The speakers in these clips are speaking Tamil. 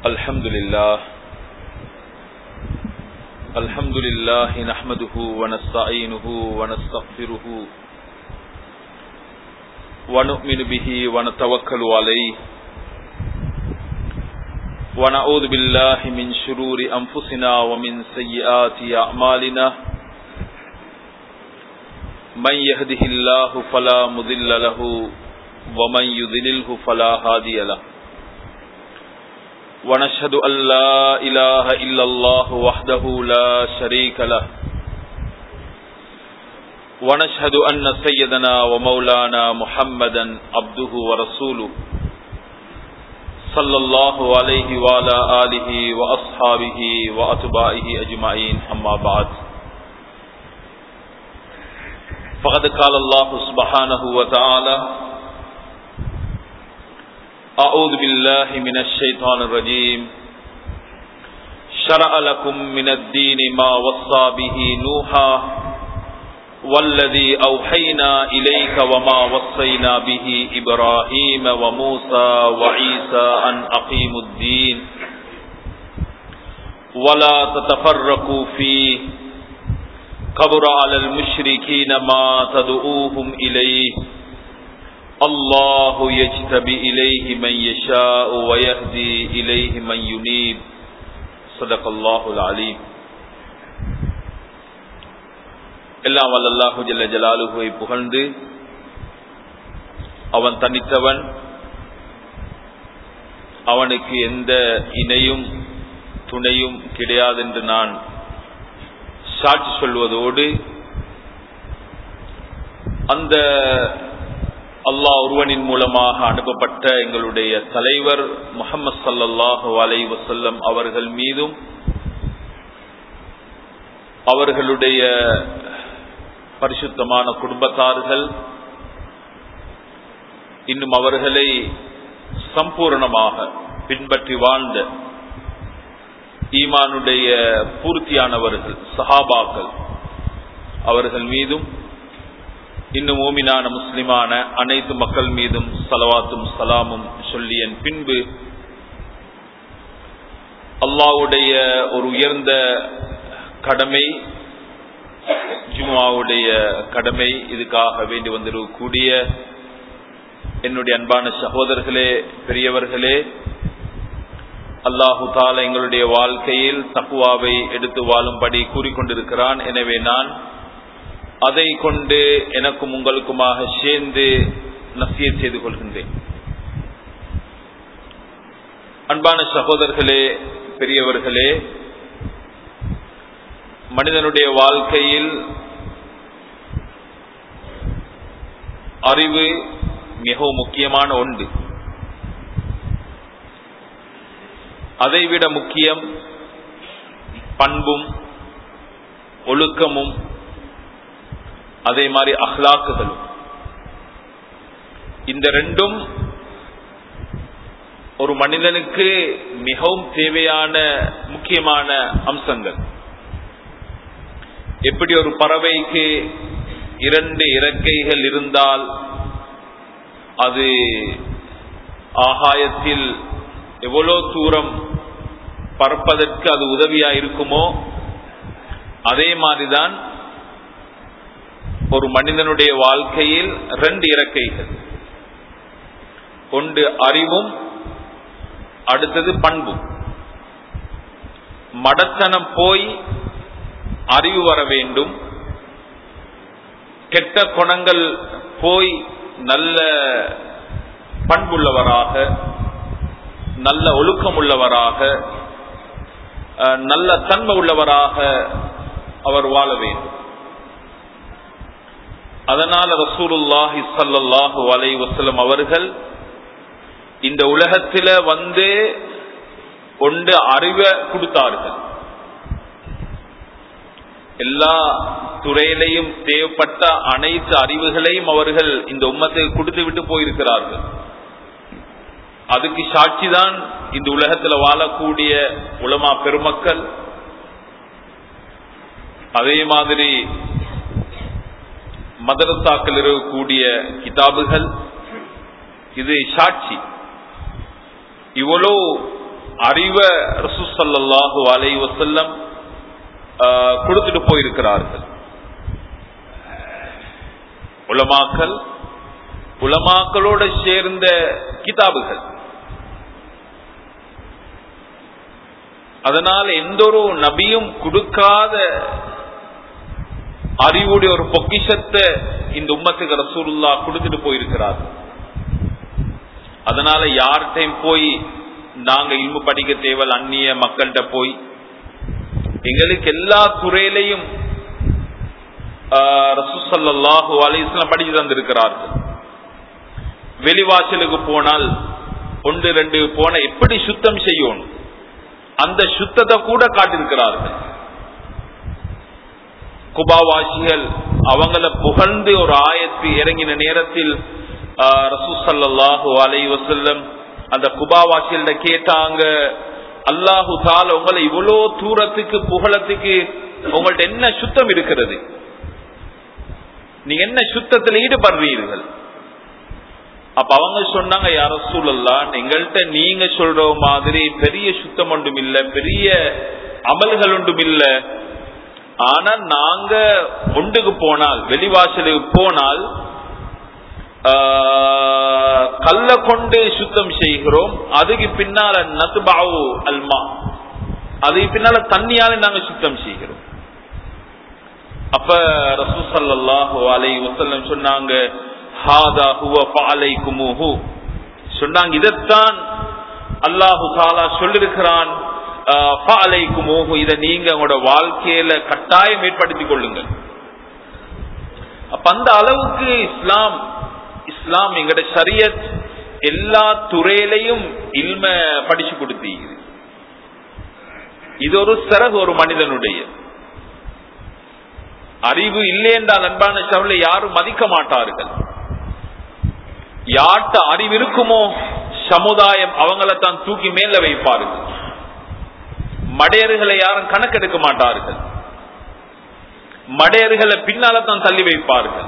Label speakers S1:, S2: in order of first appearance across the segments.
S1: الحمد لله الحمد لله نحمده ونستعينه ونستغفره ونؤمن به ونتوكل عليه ونعوذ بالله من شرور أنفسنا ومن سيئات أعمالنا من يهده الله فلا مضل له ومن يضلله فلا هادي له ونشهد أن لا إله إلا الله وحده لا شريك له ونشهد أن سيدنا ومولانا محمدا عبده ورسوله صلى الله عليه وعلى آله وأصحابه وأتباعه أجمعين أما بعد فقد قال الله سبحانه وتعالى أعوذ بالله من الشيطان الرجيم شرع لكم من الدين ما وصى به نوحا والذي أوحينا إليك وما وصينا به إبراهيم وموسى وعيسى أن أقيموا الدين ولا تتفرقوا فيه كبر على المشركين ما تدعوهم إليه الله يجتبي إليه من يشاء ويهدي إليه من ينيب صدق الله العليم எல்லாம் வல்லல்லாஹு ஜல்ல ஜலாலுகுவை புகழ்ந்து அவன் தனித்தவன் அவனுக்கு எந்த இணையும் துணையும் கிடையாது என்று நான் சாட்சி சொல்வதோடு அந்த அல்லாஹ் ஒருவனின் மூலமாக அனுப்பப்பட்ட எங்களுடைய தலைவர் முகமது சல்லாஹு அலை வசல்லம் அவர்கள் மீதும் அவர்களுடைய பரிசுத்தமான குடும்பத்தார்கள் இன்னும் அவர்களை சம்பூர்ணமாக பின்பற்றி வாழ்ந்த ஈமானுடைய பூர்த்தியானவர்கள் சஹாபாக்கள் அவர்கள் மீதும் இன்னும் ஓமினான முஸ்லிமான அனைத்து மக்கள் மீதும் சலவாத்தும் சலாமும் சொல்லியன் பின்பு அல்லாவுடைய ஒரு உயர்ந்த கடமை ஜுமாவுடைய கடமை இதுக்காக வேண்டி வந்திருக்கக்கூடிய என்னுடைய அன்பான சகோதரர்களே பெரியவர்களே அல்லாஹு தால எங்களுடைய வாழ்க்கையில் தக்குவாவை எடுத்து வாழும்படி கூறிக்கொண்டிருக்கிறான் எனவே நான் அதை கொண்டு எனக்கும் உங்களுக்குமாக சேர்ந்து நசிய செய்து கொள்கின்றேன் அன்பான சகோதரர்களே பெரியவர்களே மனிதனுடைய வாழ்க்கையில் அறிவு மிகவும் முக்கியமான ஒன்று அதைவிட முக்கியம் பண்பும் ஒழுக்கமும் அதே மாதிரி அஹ்லாக்குகளும் இந்த ரெண்டும் ஒரு மனிதனுக்கு மிகவும் தேவையான முக்கியமான அம்சங்கள் எப்படி ஒரு பறவைக்கு இரண்டு இறக்கைகள் இருந்தால் அது ஆகாயத்தில் எவ்வளோ தூரம் பறப்பதற்கு அது உதவியா இருக்குமோ அதே மாதிரிதான் ஒரு மனிதனுடைய வாழ்க்கையில் ரெண்டு இறக்கைகள் ஒன்று அறிவும் அடுத்தது பண்பும் மடத்தனம் போய் அறிவு வர வேண்டும் கெட்ட குணங்கள் போய் நல்ல பண்புள்ளவராக நல்ல ஒழுக்கம் உள்ளவராக நல்ல தன்மை உள்ளவராக அவர் வாழ வேண்டும் அதனால ரசூலுல்லாஹி சல்லாஹு அலை வசலம் அவர்கள் இந்த உலகத்தில வந்து ஒன்று அறிவை கொடுத்தார்கள் எல்லா துறையிலையும் தேவைப்பட்ட அனைத்து அறிவுகளையும் அவர்கள் இந்த உம்மத்தை கொடுத்து விட்டு போயிருக்கிறார்கள் அதுக்கு சாட்சி தான் இந்த உலகத்தில் வாழக்கூடிய உலமா பெருமக்கள் அதே மாதிரி மதரசாக்கள் இருக்கக்கூடிய கிதாபுகள் இது சாட்சி இவ்வளோ அறிவை ரசூசல்லாஹு அலை வசல்லம் கொடுத்துட்டு போயிருக்கிறார்கள் உலமாக்கல் உலமாக்களோட சேர்ந்த கிதாபுகள் அதனால் எந்த ஒரு நபியும் கொடுக்காத அறிவுடைய ஒரு பொக்கிஷத்தை இந்த உம்மத்துக்கு ரசூலுல்லா கொடுத்துட்டு போயிருக்கிறார் அதனால யார்கிட்டையும் போய் நாங்க இல்மு படிக்க தேவல் அந்நிய மக்கள்கிட்ட போய் எங்களுக்கு எல்லா துறையிலையும் ரசூசல்லாஹு அலிஸ்லாம் படிச்சு தந்திருக்கிறார்கள் வெளிவாசலுக்கு போனால் ஒன்று ரெண்டு போன எப்படி சுத்தம் செய்யணும் அந்த சுத்தத்தை கூட காட்டிருக்கிறார்கள் குபாவாசிகள் அவங்கள புகழ்ந்து ஒரு ஆயத்து இறங்கின நேரத்தில் ரசூசல்லாஹு அலை வசல்லம் அந்த குபாவாசிகள கேட்டாங்க அல்லாஹு தால உங்களை இவ்வளோ தூரத்துக்கு புகழத்துக்கு உங்கள்ட்ட என்ன சுத்தம் இருக்கிறது நீங்க என்ன சுத்தத்தில் ஈடுபடுறீர்கள் அப்ப அவங்க சொன்னாங்க யார சூழல்லாம் எங்கள்கிட்ட நீங்க சொல்ற மாதிரி பெரிய சுத்தம் ஒன்றும் இல்ல பெரிய அமல்கள் ஒன்றும் இல்ல ஆனா நாங்க ஒன்றுக்கு போனால் வெளிவாசலுக்கு போனால் கல்ல கொண்டு சுத்தம் செய்கிறோம் அதுக்கு பின்னால நத்துபாவு அல்மா அதுக்கு பின்னால தண்ணியால நாங்க சுத்தம் செய்கிறோம் அப்ப ரசூசல்லாஹு அலை வசல்லம் சொன்னாங்க ஹாதா ஹுவ பாலைக்குமுஹு சொன்னாங்க இதைத்தான் அல்லாஹு தாலா சொல்லிருக்கிறான் பாலைக்குமுஹு இதை நீங்க உங்களோட வாழ்க்கையில கட்டாயம் ஏற்படுத்திக் கொள்ளுங்கள் அப்ப அந்த அளவுக்கு இஸ்லாம் இஸ்லாம் எங்கட சரியத் எல்லா துறையிலையும் இல்ம படிச்சு கொடுத்தீங்க இது ஒரு சிறகு ஒரு மனிதனுடைய அறிவு இல்லை என்றால் அன்பான சவலை யாரும் மதிக்க மாட்டார்கள் யார்கிட்ட அறிவு இருக்குமோ சமுதாயம் அவங்கள தான் தூக்கி மேல வைப்பார்கள் மடையர்களை யாரும் கணக்கெடுக்க மாட்டார்கள் மடையர்களை பின்னால தான் தள்ளி வைப்பார்கள்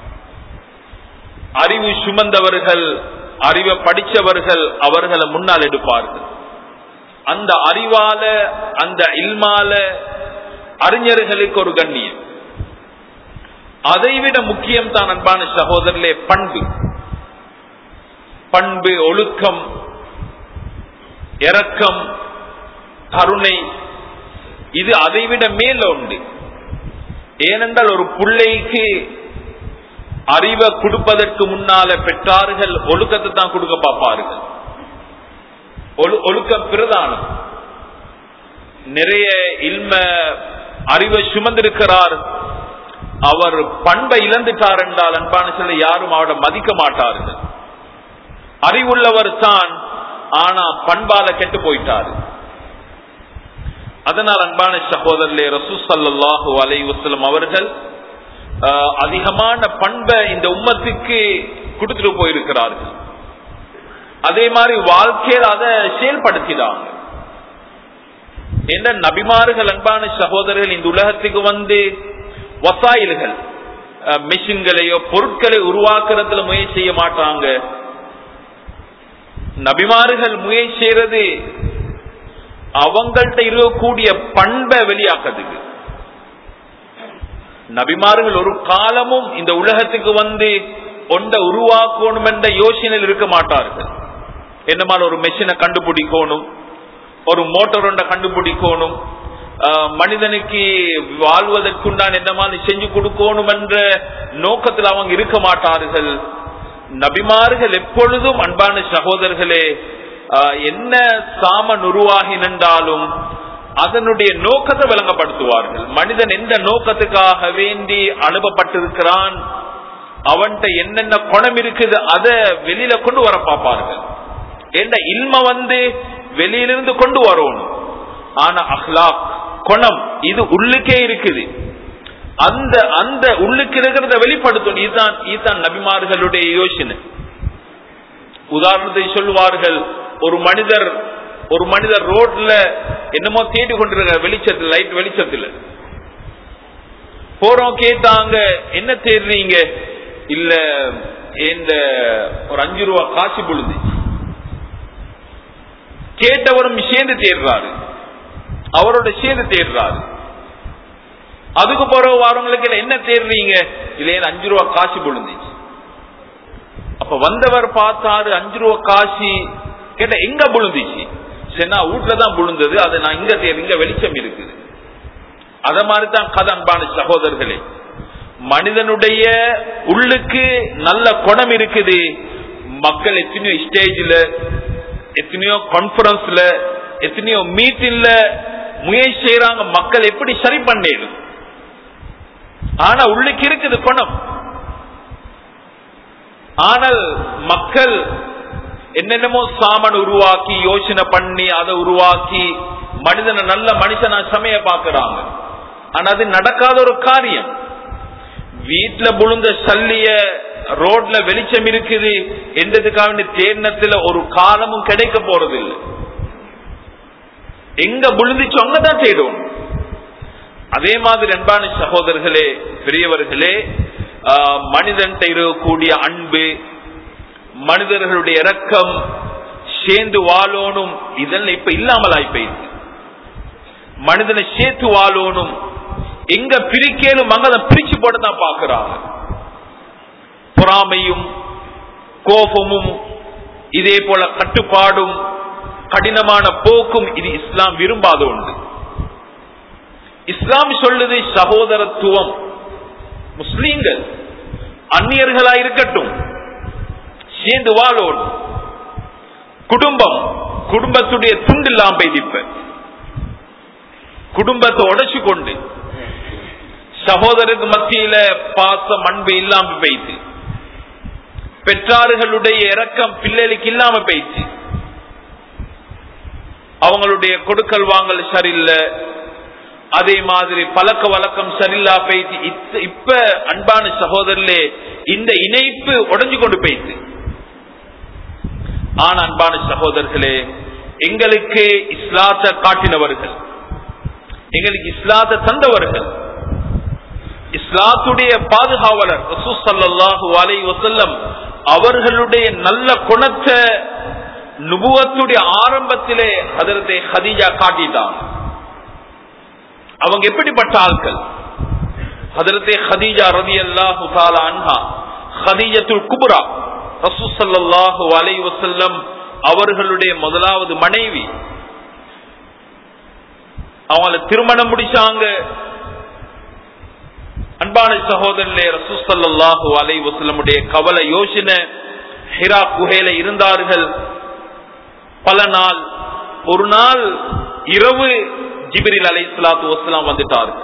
S1: அறிவு சுமந்தவர்கள் அறிவை படிச்சவர்கள் அவர்களை முன்னால் எடுப்பார்கள் அந்த அறிவால அந்த இல்மால அறிஞர்களுக்கு ஒரு கண்ணியம் அதைவிட முக்கியம் தான் அன்பான சகோதரர்களே பண்பு பண்பு ஒழுக்கம் இரக்கம் கருணை இது அதைவிட மேல உண்டு ஏனென்றால் ஒரு பிள்ளைக்கு அறிவை கொடுப்பதற்கு முன்னால பெற்றார்கள் ஒழுக்கத்தை தான் கொடுக்க பார்ப்பார்கள் ஒழுக்கம் பிரதானம் நிறைய இல்ம அறிவை சுமந்திருக்கிறார் அவர் பண்பை இழந்துட்டார் என்றால் அன்பான சொல்ல யாரும் அவரை மதிக்க மாட்டார்கள் அறிவுள்ளவர் தான் ஆனா பண்பால கெட்டு போயிட்டாரு அதனால் அன்பான சகோதரர்களே ரசூ சல்லாஹூ அலை வசலம் அவர்கள் அதிகமான பண்பை இந்த உம்மத்துக்கு கொடுத்துட்டு போயிருக்கிறார்கள் அதே மாதிரி வாழ்க்கையில் அதை செயல்படுத்தினாங்க என்ற நபிமார்கள் அன்பான சகோதரர்கள் இந்த உலகத்துக்கு வந்து வசாயில்கள் மிஷின்களையோ பொருட்களை உருவாக்குறதுல முயற்சி செய்ய மாட்டாங்க நபிமார்கள் முயற்சி செய்யறது அவங்கள்ட்ட இருக்கக்கூடிய பண்பை வெளியாக்குறதுக்கு நபிமார்கள் ஒரு காலமும் இந்த உலகத்துக்கு வந்து ஒன்றை உருவாக்கணும் என்ற யோசனையில் இருக்க மாட்டார்கள் என்னமான ஒரு மெஷினை கண்டுபிடிக்கணும் ஒரு மோட்டார் ஒன்றை கண்டுபிடிக்கணும் மனிதனுக்கு வாழ்வதற்குண்டான என்ன மாதிரி செஞ்சு கொடுக்கணும் என்ற நோக்கத்தில் அவங்க இருக்க மாட்டார்கள் நபிமார்கள் எப்பொழுதும் அன்பான சகோதரர்களே என்ன சாமன் உருவாகி நின்றாலும் அதனுடைய நோக்கத்தை விளங்கப்படுத்துவார்கள் மனிதன் எந்த நோக்கத்துக்காக வேண்டி அனுப்பப்பட்டிருக்கிறான் அவன்கிட்ட என்னென்ன குணம் இருக்குது அதை வெளியில கொண்டு வர பார்ப்பார்கள் என்ற இல்ம வந்து வெளியிலிருந்து கொண்டு வரணும் ஆனா அஹ்லாக் குணம் இது உள்ளுக்கே இருக்குது அந்த அந்த உள்ளுக்கு இருக்கிறத வெளிப்படுத்தணும் இதுதான் இதுதான் நபிமார்களுடைய யோசனை உதாரணத்தை சொல்லுவார்கள் ஒரு மனிதர் ஒரு மனிதர் ரோட்ல என்னமோ தேடி கொண்டிருக்க வெளிச்சத்துல லைட் வெளிச்சத்துல போறோம் கேட்டாங்க என்ன தேடுறீங்க இல்ல இந்த ஒரு அஞ்சு ரூபா காசு பொழுது கேட்டவரும் சேர்ந்து தேடுறாரு அவரோட சேர்ந்து தேடுறாரு அதுக்கு பிறகு வரவங்களுக்கு என்ன தேடுறீங்க இல்லையா அஞ்சு ரூபா காசு விழுந்துச்சு அப்ப வந்தவர் பார்த்தாரு அஞ்சு ரூபா காசு கேட்ட எங்க விழுந்துச்சு சரி நான் வீட்டுல தான் விழுந்தது அதை நான் இங்க தேடு இங்க வெளிச்சம் இருக்குது அத மாதிரி தான் கதை அன்பான சகோதரர்களே மனிதனுடைய உள்ளுக்கு நல்ல குணம் இருக்குது மக்கள் எத்தனையோ ஸ்டேஜ்ல எத்தனையோ கான்பரன்ஸ்ல எத்தனையோ மீட்டிங்ல முயற்சி செய்யறாங்க மக்கள் எப்படி சரி பண்ணிடும் ஆனா உள்ளுக்கு இருக்குது குணம் ஆனால் மக்கள் என்னென்னமோ சாமன் உருவாக்கி யோசனை பண்ணி அதை உருவாக்கி மனிதனை நல்ல மனுஷனா சமய பாக்குறாங்க ஆனா அது நடக்காத ஒரு காரியம் வீட்டுல புழுந்த சல்லிய ரோட்ல வெளிச்சம் இருக்குது என்றதுக்காக தேர்னத்துல ஒரு காலமும் கிடைக்க போறது இல்லை எங்க புழுந்துச்சு அங்கதான் தேடும் அதே மாதிரி அன்பான சகோதரர்களே பெரியவர்களே மனிதன் இருக்கக்கூடிய அன்பு மனிதர்களுடைய இரக்கம் சேர்ந்து வாழணும் இதெல்லாம் இப்ப இல்லாமல் ஆயிப்போயிருக்கு மனிதனை சேர்த்து வாழணும் எங்க பிரிக்கலும் அங்க அதை பிரிச்சு போட்டு தான் பாக்குறாங்க பொறாமையும் கோபமும் இதே போல கட்டுப்பாடும் கடினமான போக்கும் இது இஸ்லாம் விரும்பாத ஒன்று இஸ்லாம் சொல்லுது சகோதரத்துவம் முஸ்லீம்கள் அந்நியர்களா இருக்கட்டும் சேர்ந்து வாழோடும் குடும்பம் குடும்பத்துடைய துண்டு இல்லாம பெய்திப்ப குடும்பத்தை உடைச்சு கொண்டு சகோதரருக்கு மத்தியில பாசம் அன்பு இல்லாம பெய்து பெற்றார்களுடைய இரக்கம் பிள்ளைகளுக்கு இல்லாம போயிடுச்சு அவங்களுடைய கொடுக்கல் வாங்கல் சரியில்லை அதே மாதிரி பழக்க வழக்கம் சரியில்லா போயிடுச்சு இப்ப அன்பான சகோதரர்களே இந்த இணைப்பு உடைஞ்சு கொண்டு போயிடுச்சு ஆனா அன்பான சகோதரர்களே எங்களுக்கு இஸ்லாத்தை காட்டினவர்கள் எங்களுக்கு இஸ்லாத்தை தந்தவர்கள் இஸ்லாத்துடைய பாதுகாவலர் ரசூசல்லாஹு அலை வசல்லம் அவர்களுடைய நல்ல குணத்தை நுபுவத்துடைய ஆரம்பத்திலே அதரத்தை ஹதீஜா காட்டிட்டாங்க அவங்க எப்படிப்பட்ட ஆட்கள் அதரத்தை ஹதீஜா ரதி அல்லாஹு அன்ஹா ஹதீஜத்துல் குபுரா ரசூசல்லாஹு அலை வசல்லம் அவர்களுடைய முதலாவது மனைவி அவங்கள திருமணம் முடிச்சாங்க அன்பான சகோதரர்களே ரசூசல்லாஹு அலை வசலமுடைய கவலை யோசனை ஹிரா குகையில இருந்தார்கள் பல நாள் ஒரு நாள் இரவு ஜிபிரில் அலை சலாத்து வசலாம் வந்துட்டார்கள்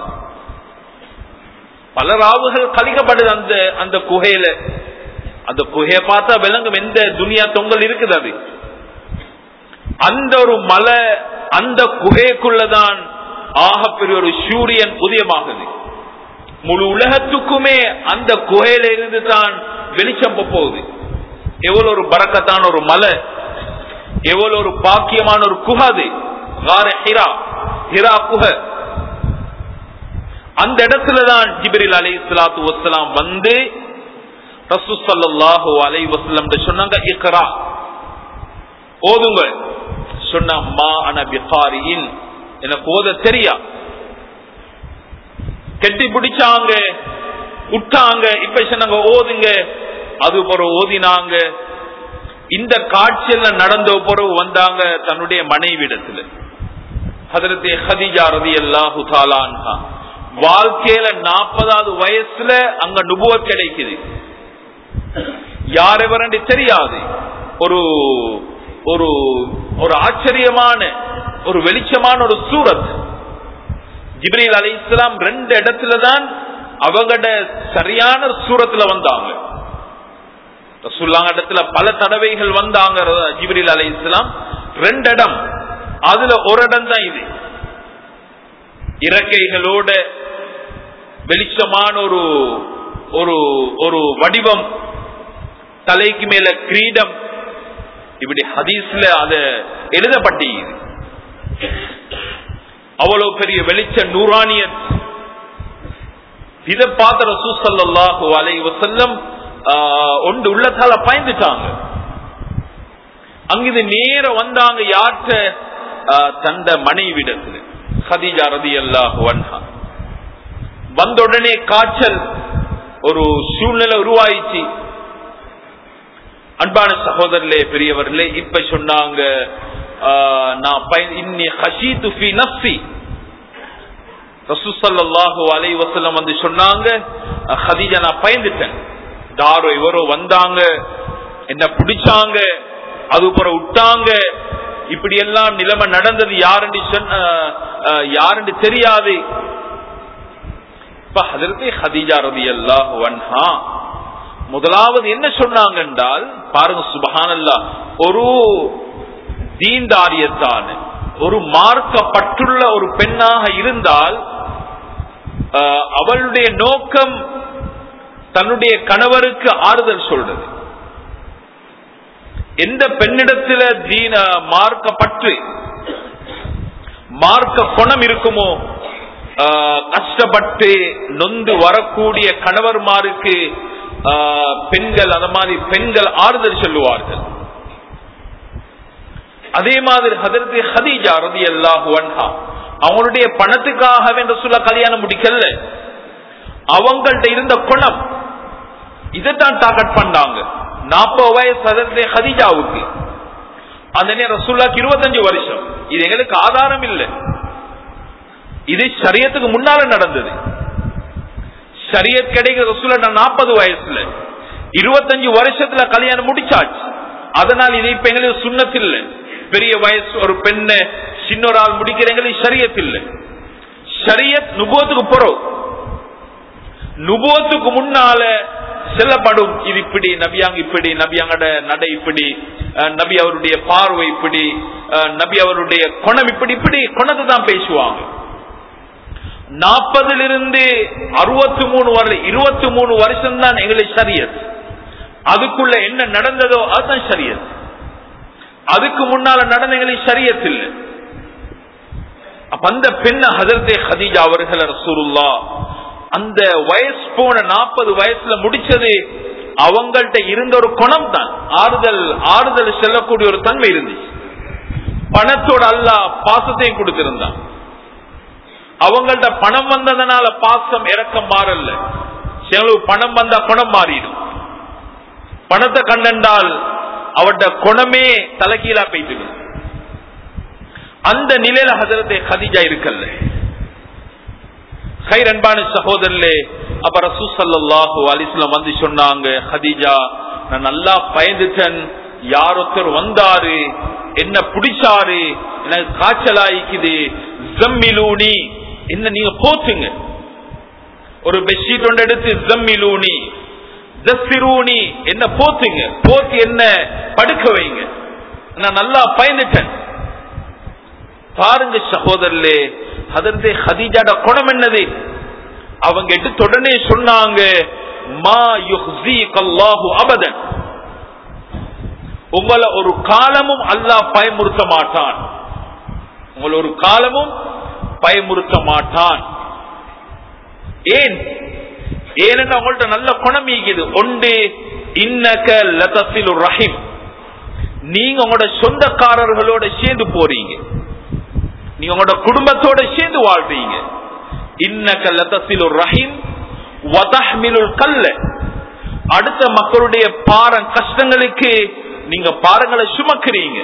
S1: பல ராவுகள் கழிக்கப்படுது அந்த அந்த குகையில அந்த குகையை பார்த்தா விளங்கும் எந்த துனியா தொங்கல் இருக்குது அது அந்த ஒரு மலை அந்த குகைக்குள்ளதான் ஆகப்பெரிய ஒரு சூரியன் உதயமாகுது முழு உலகத்துக்குமே அந்த குகையில இருந்து தான் வெளிச்சம் போகுது எவ்வளவு ஒரு பறக்கத்தான ஒரு மலை எவ்வளவு ஒரு பாக்கியமான ஒரு குகாது ஹிரா ஹிரா குக அந்த இடத்துலதான் ஜிபிரில் அலி இஸ்லாத்து வசலாம் வந்து ரசூசல்லாஹு அலை வசலம் சொன்னாங்க இக்ரா ஓதுங்க சொன்ன மா அன பிகாரியின் எனக்கு ஓத தெரியா கெட்டி பிடிச்சாங்க விட்டாங்க இப்ப சொன்னாங்க ஓதுங்க அது பிறகு ஓதினாங்க இந்த காட்சியில நடந்த பிறகு வந்தாங்க தன்னுடைய மனைவிடத்துல ஹதரத்தே ஹதிஜா ரதி அல்லாஹு தாலான்ஹா வாழ்க்கையில நாற்பதாவது வயசுல அங்க நுபுவ கிடைக்குது யார் எவரண்டு தெரியாது ஒரு ஒரு ஒரு ஆச்சரியமான ஒரு வெளிச்சமான ஒரு சூரத் ஜிப்ரீல் அலி இஸ்லாம் ரெண்டு இடத்துல தான் அவங்கட சரியான சூரத்துல வந்தாங்க ரசூல்லாங்க இடத்துல பல தடவைகள் வந்தாங்க ஜிப்ரீல் அலி இஸ்லாம் ரெண்டு இடம் அதுல ஒரு இடம் தான் இது இறக்கைகளோட வெளிச்சமான ஒரு ஒரு ஒரு வடிவம் தலைக்கு மேல கிரீடம் இப்படி ஹதீஸ்ல அத எழுதப்பட்டீங்க அவ்வளவு பெரிய வெளிச்ச நூறானிய இதை பார்த்த ரசூசல்லாஹு அலை வசல்லம் ஒன்று உள்ளத்தால பயந்துட்டாங்க அங்கிருந்து நேர வந்தாங்க யார்கிட்ட ஆஹ், தந்த மனைவிடத்துல ஹதீஜா ரதி அல்லாஹ் வந்த உடனே காய்ச்சல் ஒரு சூழ்நிலை உருவாயிச்சு அன்பான சகோதரர்களே பெரியவர்களே இப்ப சொன்னாங்க ஆஹ், நான் பய- இன்னி ஹஷீது ஃபி நஃப்ஸி ரசூசல்லாஹு அலை வசல்லம் வந்து சொன்னாங்க அஹ், ஹதீஜா நான் பயந்துட்டேன் தாரோ இவரோ வந்தாங்க என்ன பிடிச்சாங்க அதுக்கப்புறம் விட்டாங்க இப்படி எல்லாம் நிலைமை நடந்தது யாருன்னு சொன்ன அஹ், அஹ், யாருன்னு தெரியாது இப்ப ஹதரத்தே ஹதீஜா ரதி அல்லாஹ் வன்ஹா முதலாவது என்ன சொன்னாங்க என்றால் பாருங்க சுபஹானல்லா ஒரு தீன்தாரியத்தான ஒரு மார்க்கப்பட்டுள்ள ஒரு பெண்ணாக இருந்தால் ஆஹ், அவளுடைய நோக்கம் தன்னுடைய கணவருக்கு ஆறுதல் சொல்றது எந்த பெண்ணிடத்துல தீன மார்க்கப்பற்று மார்க்க குணம் இருக்குமோ ஆஹ், கஷ்டப்பட்டு நொந்து வரக்கூடிய கணவர்மாருக்கு ஆஹ், பெண்கள் அந்த மாதிரி பெண்கள் ஆறுதல் சொல்லுவார்கள் அதே மாதிரி ஹதரத்து ஹதீஜா ரதி அல்லாஹு அன்ஹா அவங்களுடைய பணத்துக்காக என்று சொல்ல கல்யாணம் முடிக்கல அவங்கள்ட்ட இருந்த குணம் இதைத்தான் டார்கெட் பண்ணாங்க நாற்பது வயசு ஹதரத்து ஹதீஜாவுக்கு அந்த நேரம் ரசூல்லாக்கு இருபத்தஞ்சு வருஷம் இது எங்களுக்கு ஆதாரம் இல்லை இது சரியத்துக்கு முன்னால நடந்தது ஷரியத் கிடைக்கிற ரசூலா நாற்பது வயசுல இருபத்தஞ்சு வருஷத்துல கல்யாணம் முடிச்சாச்சு அதனால் இது இப்ப எங்களுக்கு சுண்ணத்தில் பெரிய வயசு ஒரு பெண்ண சின்ன ஒரு ஆள் முடிக்கிற எங்களுக்கு ஷரியத் இல்லை ஷரியத் நுபோத்துக்கு போறோம் நுபோத்துக்கு முன்னால செல்லப்படும் இது இப்படி நபியாங்க இப்படி நபியாங்கட நடை இப்படி அஹ், நபி அவருடைய பார்வை இப்படி அஹ், நபி அவருடைய குணம் இப்படி இப்படி குணத்தை தான் பேசுவாங்க நாற்பதுல இருந்து அறுபத்தி மூணு வருடம் இருபத்தி மூணு வருஷம் தான் எங்களுக்கு சரியத் அதுக்குள்ள என்ன நடந்ததோ அதுதான் சரியத் அதுக்கு முன்னால நடந்த எங்களுக்கு சரியத் இல்லை அப்ப அந்த பெண்ண ஹதரத்தே ஹதீஜா அவர்கள் ரசூலுல்லா அந்த வயசு போன நாற்பது வயசுல முடிச்சது அவங்கள்ட்ட இருந்த ஒரு குணம் தான் ஆறுதல் ஆறுதல் செல்லக்கூடிய ஒரு தன்மை இருந்துச்சு பணத்தோட அல்லாஹ் பாசத்தையும் கொடுத்திருந்தான் அவங்கள்ட்ட பணம் வந்ததுனால பாசம் இறக்கம் மாறல சிலருக்கு பணம் வந்தா குணம் மாறிடும் பணத்தை கண்டண்டால் அவட்ட குணமே தலைகீழா போயிட்டு அந்த நிலையில ஹதரத்தே ஹதீஜா இருக்கல்ல ஹைர் அன்பான சகோதரர்களே அப்ப ரசூ ஸல்லல்லாஹு அலைஹி வஸல்லம் வந்து சொன்னாங்க ஹதீஜா நான் நல்லா பயந்துட்டேன் யார் ஒருத்தர் வந்தாரு என்ன பிடிச்சாரு எனக்கு காய்ச்சல் ஆயிக்குது ஜம்மிலூனி என்ன நீங்க போத்துங்க ஒரு பெட்ஷீட் ஒன்று எடுத்து ஜம்மிலூனி தஸ்திரூனி என்ன போத்துங்க போத்து என்ன படுக்க வைங்க நான் நல்லா பயந்துட்டேன் பாருங்க சகோதரர்களே அதற்கு ஹதீஜாட குணம் என்னது அவங்க எடுத்து உடனே சொன்னாங்க மா யுஹ்ஸீகல்லாஹு அபதன் உங்களை ஒரு காலமும் அல்லாஹ் பயமுறுத்த மாட்டான் உங்களை ஒரு காலமும் பயமுறுத்த மாட்டான் ஏன் ஏனென்று உங்கள்ட்ட நல்ல குணம் ஈகுது ஒன்று இன்னக லதசிலு ரஹிம் நீங்க உங்களோட சொந்தக்காரர்களோட சேர்ந்து போறீங்க நீங்க உங்களோட குடும்பத்தோட சேர்ந்து வாழ்றீங்க இன்னக லதசிலு ரஹிம் வதஹ்மிலுல் கல்ல அடுத்த மக்களுடைய பாரம் கஷ்டங்களுக்கு நீங்க பாரங்களை சுமக்கிறீங்க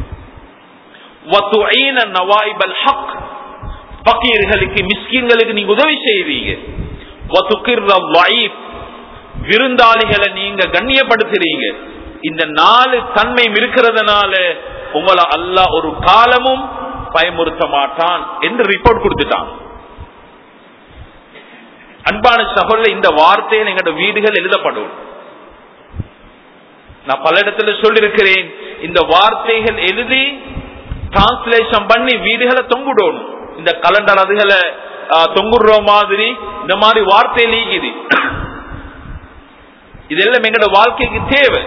S1: வத்துஈன நவாயிபல் ஹக் பக்கீர்களுக்கு மிஸ்கின்களுக்கு நீங்க உதவி செய்வீங்க வத்துகிர்ர லைஃப் விருந்தாளிகளை நீங்க கண்ணியப்படுத்துறீங்க இந்த நாலு தன்மையும் இருக்கிறதுனால உங்களை அல்லாஹ் ஒரு காலமும் பயமுறுத்த மாட்டான் என்று ரிப்போர்ட் கொடுத்துட்டான் அன்பான சகோதர இந்த வார்த்தையில் எங்களோட வீடுகள் எழுதப்படும் நான் பல இடத்துல சொல்லிருக்கிறேன் இந்த வார்த்தைகள் எழுதி டிரான்ஸ்லேஷன் பண்ணி வீடுகளை தொங்குடணும் இந்த கலண்டர் அதுகளை தொங்குடுற மாதிரி இந்த மாதிரி வார்த்தை லீக்குது இதெல்லாம் எங்களோட வாழ்க்கைக்கு தேவை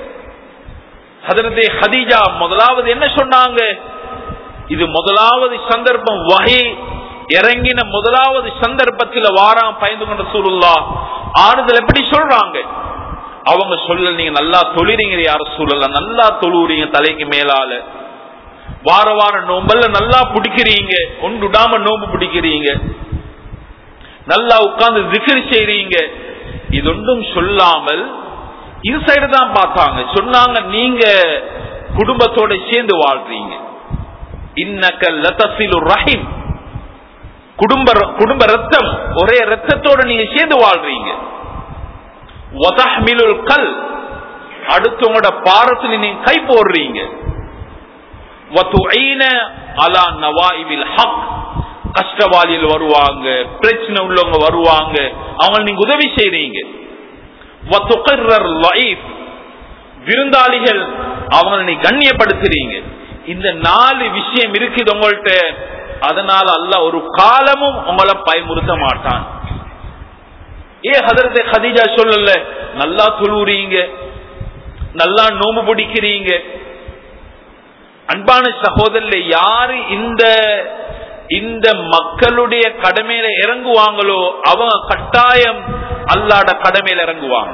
S1: அதனதே ஹதீஜா முதலாவது என்ன சொன்னாங்க இது முதலாவது சந்தர்ப்பம் வகை இறங்கின முதலாவது சந்தர்ப்பத்தில் வாராம் பயந்து கொண்ட சூழல்லா ஆறுதல் எப்படி சொல்றாங்க அவங்க சொல்ல நீங்க நல்லா தொழுறீங்க யார சொல்லலாம் நல்லா தொழுறீங்க தலைக்கு மேலால வார வாரம் நோம்பல்ல நல்லா பிடிக்கிறீங்க ஒன்றுடாம நோம்பு பிடிக்கிறீங்க நல்லா உட்கார்ந்து திகிர் செய்றீங்க இது ஒன்றும் சொல்லாமல் இது சைடு தான் பார்த்தாங்க சொன்னாங்க நீங்க குடும்பத்தோட சேர்ந்து வாழ்றீங்க இன்னக்க லதசிலு ரஹிம் குடும்ப குடும்ப ரத்தம் ஒரே ரத்தத்தோட நீங்க சேர்ந்து வாழ்றீங்க வதஹ்மிலுல் கல் அடுத்தவங்களோட பாரத்துல நீங்க கை போடுறீங்க வதுஐன அலா நவாயிபில் ஹக் கஷ்டவாளியில் வருவாங்க பிரச்சனை உள்ளவங்க வருவாங்க அவங்க நீங்க உதவி செய்றீங்க வதுகர்ரர் லைஃப் விருந்தாளிகள் அவங்களை நீ கண்ணியப்படுத்துறீங்க இந்த நாலு விஷயம் இருக்குது உங்கள்ட்ட அதனால அல்ல ஒரு காலமும் உங்களை பயமுறுத்த மாட்டான் ஏ ஹதரத்தை ஹதீஜா சொல்லல நல்லா தொழுறீங்க நல்லா நோம்பு பிடிக்கிறீங்க அன்பான சகோதரர்ல யாரு இந்த இந்த மக்களுடைய கடமையில இறங்குவாங்களோ அவங்க கட்டாயம் அல்லாட கடமையில இறங்குவாங்க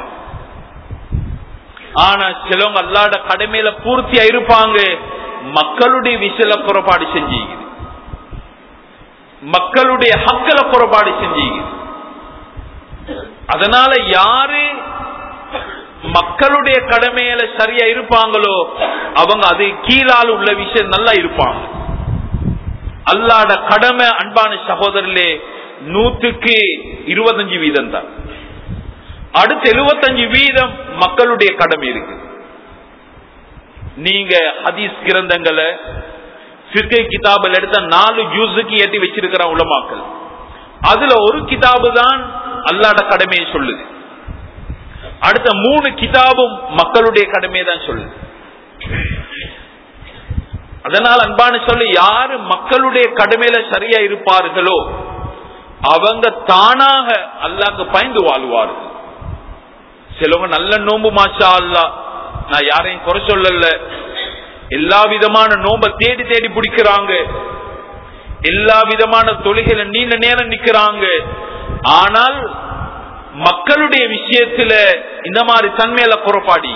S1: ஆனா சிலவங்க அல்லாட கடமையில பூர்த்தியா இருப்பாங்க மக்களுடைய விஷயல புறப்பாடு செஞ்சீங்க மக்களுடைய ஹக்கல புறப்பாடு செஞ்சீங்க அதனால யாரு மக்களுடைய கடமையில சரியா இருப்பாங்களோ அவங்க அது கீழால் உள்ள விஷயம் நல்லா இருப்பாங்க அல்லாட கடமை அன்பான சகோதரர்களே நூத்துக்கு இருபத்தஞ்சு வீதம் தான் அடுத்து எழுபத்தஞ்சு வீதம் மக்களுடைய கடமை இருக்கு நீங்க ஹதீஸ் கிரந்தங்களை சிற்கை கிதாபில் எடுத்த நாலு ஜூஸுக்கு ஏற்றி வச்சிருக்கிற உலமாக்கள் அதுல ஒரு கிதாபு தான் அல்லாட கடமையை சொல்லுது அடுத்த மூணு கிதாபும் மக்களுடைய கடமையை தான் சொல்லுது அதனால் அன்பான சொல்லி யாரு மக்களுடைய கடமையில சரியா இருப்பார்களோ அவங்க தானாக அல்லாக்கு பயந்து வாழ்வார்கள் சிலவங்க நல்ல நோம்பு மாச்சா அல்லா நான் யாரையும் குறை சொல்லல எல்லா விதமான நோம்ப தேடி தேடி பிடிக்கிறாங்க எல்லா விதமான தொழில்களை நீண்ட நேரம் நிக்கிறாங்க ஆனால் மக்களுடைய விஷயத்துல இந்த மாதிரி தன்மையில குறைபாடி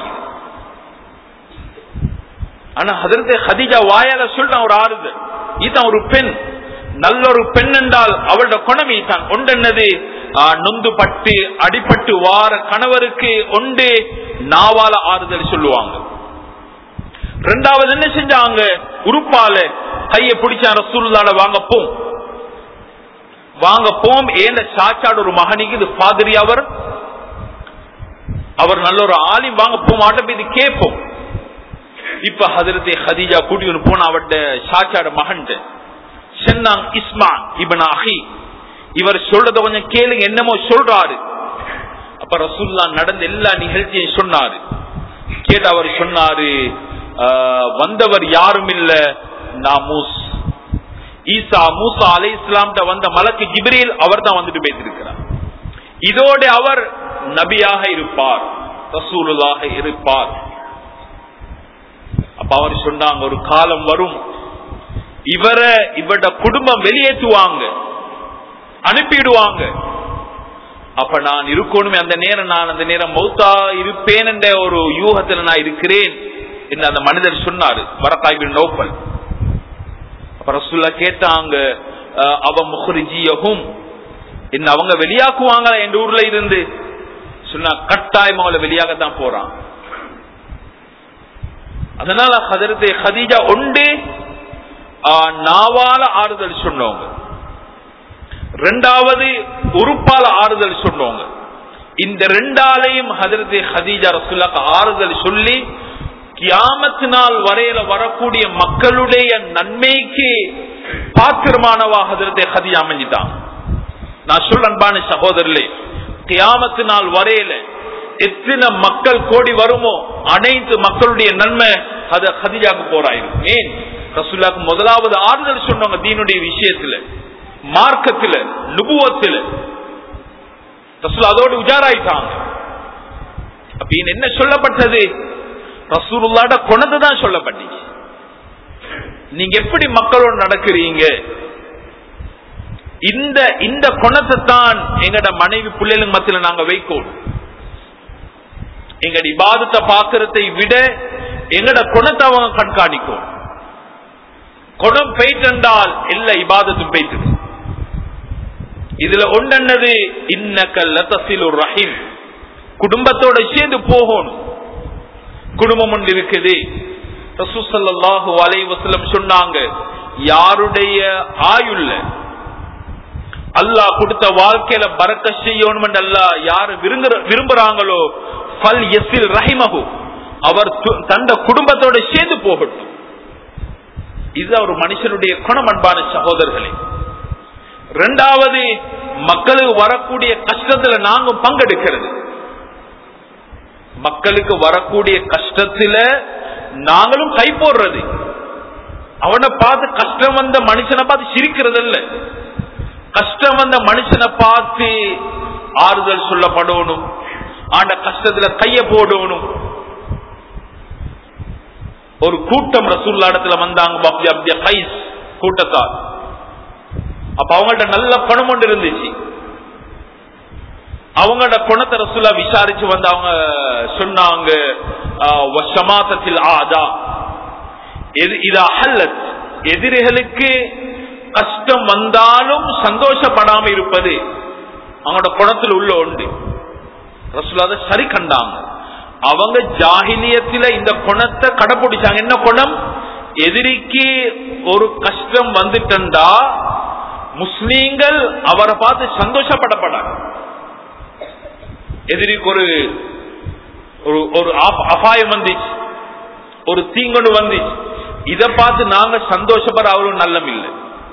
S1: ஆனா அதற்கு ஹதிஜா வாயால சொல்ற ஒரு ஆறுதல் இதுதான் ஒரு பெண் நல்ல ஒரு பெண் என்றால் அவளோட குணம் தான் ஒன்றென்னது நொந்து பட்டு அடிபட்டு வார கணவருக்கு ஒன்று நாவால ஆறுதல் சொல்லுவாங்க ரெண்டாவது என்ன செஞ்சாங்க உறுப்பால கைய பிடிச்ச ரசூல்லால வாங்க போம் வாங்க போம் ஏன சாச்சாடு ஒரு மகனிக்கு இது பாதிரி அவர் அவர் நல்ல ஒரு ஆலிம் வாங்க போம் ஆட்டம் இது கேட்போம் இப்ப ஹதரத்தை ஹதீஜா கூட்டி போன அவட்ட சாச்சாட மகன் சென்னாங் இஸ்மா இபன் அஹி இவர் சொல்றத கொஞ்சம் கேளுங்க என்னமோ சொல்றாரு அப்ப ரசூல்லா நடந்த எல்லா நிகழ்ச்சியும் சொன்னாரு கேட்டு அவர் சொன்னாரு வந்தவர் யாரும் இல்ல நாமூஸ் ஈசா மூசா அலை இஸ்லாம்ட வந்த மலக்கு ஜிப்ரீல் அவர் தான் வந்துட்டு பேசிருக்கிறார் இதோட அவர் நபியாக இருப்பார் ரசூலுல்லாக இருப்பார் அப்ப அவர் சொன்னாங்க ஒரு காலம் வரும் இவரை இவட குடும்பம் வெளியேற்றுவாங்க அனுப்பிடுவாங்க அப்ப நான் இருக்கணுமே அந்த நேரம் நான் அந்த நேரம் மௌத்தா இருப்பேன் என்ற ஒரு யூகத்தில் நான் இருக்கிறேன் என்று அந்த மனிதர் சொன்னாரு வரக்காய்பின் நோப்பல் அப்ப ரசுல்லா கேட்டாங்க அவ முஹரிஜியகும் என்ன அவங்க வெளியாக்குவாங்களா என் ஊர்ல இருந்து சொன்னா கட்டாயம் அவளை வெளியாகத்தான் போறான் அதனால ஹதரத்தை ஹதீஜா ஒன்று நாவால ஆறுதல் சொன்னவங்க ரெண்டாவது உறுப்பால ஆறுதல் சொன்னவங்க இந்த ரெண்டாலையும் ஹதரத்தை ஹதீஜா ரசுல்லாக்கு ஆறுதல் சொல்லி கியாமத்து நாள் வரையில வரக்கூடிய மக்களுடைய நன்மைக்கு பாத்திரமானவா ஹதரத்தை ஹதீஜா அமைஞ்சிட்டான் நான் சொல்ல அன்பான சகோதரர்களே கியாமத்து நாள் வரையில எத்தனை மக்கள் கோடி வருமோ அனைத்து மக்களுடைய நன்மை அது ஹதிஜாக்கு போராயிரும் ஏன் ரசுல்லாக்கு முதலாவது ஆறுதல் சொன்னவங்க தீனுடைய விஷயத்துல மார்க்கத்துல நுபுவத்துல ரசூல் அதோடு உஜாராயிட்டாங்க அப்ப என்ன சொல்லப்பட்டது ரசூலுல்லாட குணத்தை தான் சொல்லப்பட்டீங்க நீங்க எப்படி மக்களோடு நடக்கிறீங்க இந்த இந்த குணத்தை தான் எங்கட மனைவி பிள்ளைகளுக்கு மத்தியில நாங்க வைக்கோம் எங்கட இபாதத்தை பாக்குறதை விட எங்கட குணத்தை அவங்க கண்காணிக்கும் குணம் பெய்தென்றால் எல்லா இபாதத்தும் பெய்த்தது இதுல ஒன்றென்னது இன்னக்கல்ல தசிலுர் ரஹீம் குடும்பத்தோட சேர்ந்து போகணும் குடும்பம் ஒன்று இருக்குது ரசூசல்லாஹு அலைவசலம் சொன்னாங்க யாருடைய ஆயுள்ள அல்லாஹ் கொடுத்த வாழ்க்கையில பறக்க செய்யணும் அல்லாஹ் யாரு விரும்புறாங்களோ பல் எஸ்ஸில் ரஹிமகு அவர் தந்த குடும்பத்தோட சேர்ந்து போகட்டும் இது ஒரு மனுஷனுடைய குணம் அன்பான சகோதரர்களே இரண்டாவது மக்களுக்கு வரக்கூடிய கஷ்டத்துல நாங்க பங்கெடுக்கிறது மக்களுக்கு வரக்கூடிய கஷ்டத்துல நாங்களும் கை போடுறது அவனை பார்த்து கஷ்டம் வந்த மனுஷனை பார்த்து சிரிக்கிறது இல்ல கஷ்டம் வந்த மனுஷனை பார்த்து ஆறுதல் சொல்லப்படணும் ஆண்ட கஷ்டத்துல கைய போடணும் ஒரு கூட்டம் ரசூல்லா இடத்துல வந்தாங்க கைஸ் கூட்டத்தார் அப்ப அவங்கள்ட்ட நல்ல பணம் ஒன்று இருந்துச்சு அவங்களோட குணத்தை ரசூலா விசாரிச்சு வந்து அவங்க சொன்னாங்க சமாதத்தில் ஆதா இது அஹல்லத் எதிரிகளுக்கு கஷ்டம் வந்தாலும் சந்தோஷப்படாம இருப்பது அவங்களோட குணத்தில் உள்ள உண்டு ரசூலா அதை சரி கண்டாங்க அவங்க ஜாகிலியத்தில இந்த குணத்தை கடைபிடிச்சாங்க என்ன குணம் எதிரிக்கு ஒரு கஷ்டம் வந்துட்டா முஸ்லீம்கள் அவரை பார்த்து சந்தோஷப்படப்படாங்க எதிரிக்கு ஒரு ஒரு ஒரு அபாயம் வந்துச்சு ஒரு தீங்கொண்டு வந்துச்சு இதை பார்த்து நாங்க சந்தோஷப்பட அவரும் நல்லம் இல்லை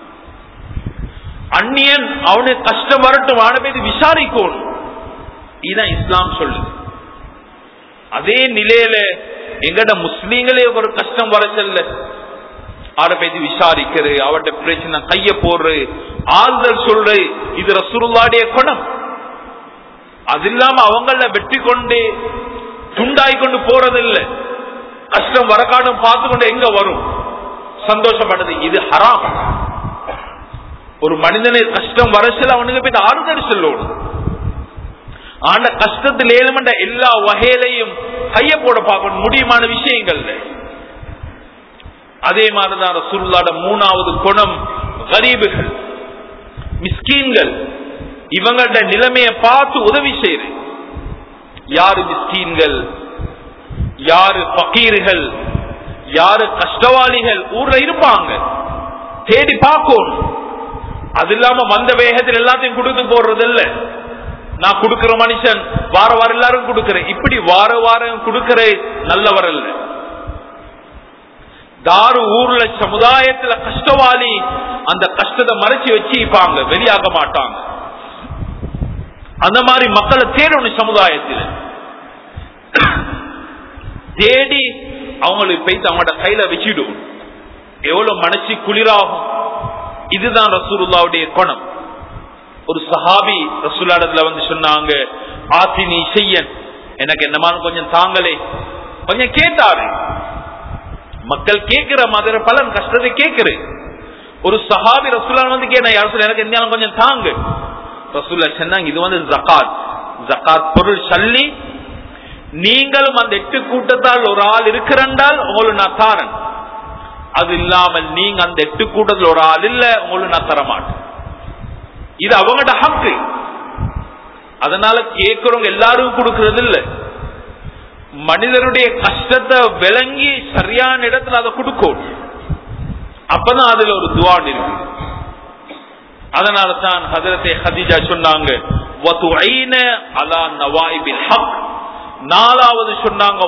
S1: அந்நியன் அவனுக்கு கஷ்டம் வரட்டும் அவனை போய் விசாரிக்கணும் இதுதான் இஸ்லாம் சொல்லுது அதே நிலையில எங்கட முஸ்லீம்களே ஒரு கஷ்டம் வர செல்ல அவரை போய் விசாரிக்கிறது அவட்ட பிரச்சனை கைய போடுறது ஆறுதல் சொல்றது இது ரசூருல்லாடைய குணம் அது இல்லாம அவங்கள வெற்றி கொண்டு துண்டாய் கொண்டு போறது இல்ல கஷ்டம் வரக்காடும் பார்த்து கொண்டு எங்க வரும் சந்தோஷப்படுது இது ஹராம் ஒரு மனிதனை கஷ்டம் வரசில் அவனுக்கு போய் ஆறுதல் சொல்லணும் ஆன கஷ்டத்தில் ஏழுமண்ட எல்லா வகையிலையும் கைய போட பார்க்கணும் முடியுமான விஷயங்கள்ல அதே மாதிரிதான் ரசூல்லாட மூணாவது குணம் கரீபுகள் மிஸ்கீன்கள் இவங்களோட நிலைமையை பார்த்து உதவி செய்யுது யாரு மிஸ்கீன்கள் யாரு பக்கீர்கள் யாரு கஷ்டவாளிகள் ஊர்ல இருப்பாங்க தேடி பார்க்கணும் அது இல்லாம வந்த வேகத்தில் எல்லாத்தையும் கொடுத்து போடுறது இல்ல நான் கொடுக்கிற மனுஷன் வார வாரம் எல்லாரும் கொடுக்கிறேன் இப்படி வார வாரம் கொடுக்கிற நல்லவர் அல்ல தாரு ஊர்ல சமுதாயத்துல கஷ்டவாளி அந்த கஷ்டத்தை மறைச்சு வச்சுப்பாங்க வெளியாக மாட்டாங்க அந்த மாதிரி மக்களை தேடணும் சமுதாயத்தில் தேடி அவங்களுக்கு போயிட்டு அவங்களோட கையில வச்சிடும் எவ்வளவு மனசு குளிராகும் இதுதான் ரசூலுல்லாவுடைய குணம் ஒரு சஹாபி ரசூலாடத்துல வந்து சொன்னாங்க ஆசினி செய்யன் எனக்கு என்னமான கொஞ்சம் தாங்களே கொஞ்சம் கேட்டாரு மக்கள் கேட்கிற மாதிரி பலன் கஷ்டத்தை கேட்கிறேன் ஒரு சஹாபி ரசூலா வந்து கேட்டேன் யார் சொல்ல எனக்கு என்ன கொஞ்சம் தாங்க ரசூல்லா சொன்னாங்க இது வந்து ஜக்காத் ஜக்காத் பொருள் சல்லி நீங்களும் அந்த எட்டு கூட்டத்தால் ஒரு ஆள் இருக்கிறண்டால் உங்களுக்கு நான் தாரன் அது இல்லாமல் நீங்க அந்த எட்டு கூட்டத்தில் ஒரு ஆள் இல்ல உங்களுக்கு நான் தரமாட்டேன் இது அவங்களோட ஹக்கு அதனால கேட்கிறவங்க எல்லாரும் கொடுக்கறது இல்ல மனிதனுடைய கஷ்டத்தை விளங்கி சரியான இடத்துல அதை கொடுக்கும் அப்பதான் அதுல ஒரு துவான் இருக்கு அதனால தான் ஹதரத்தை ஹதிஜா சொன்னாங்க அலா நவாயிபில் ஹக் நாலாவது சொன்னாங்க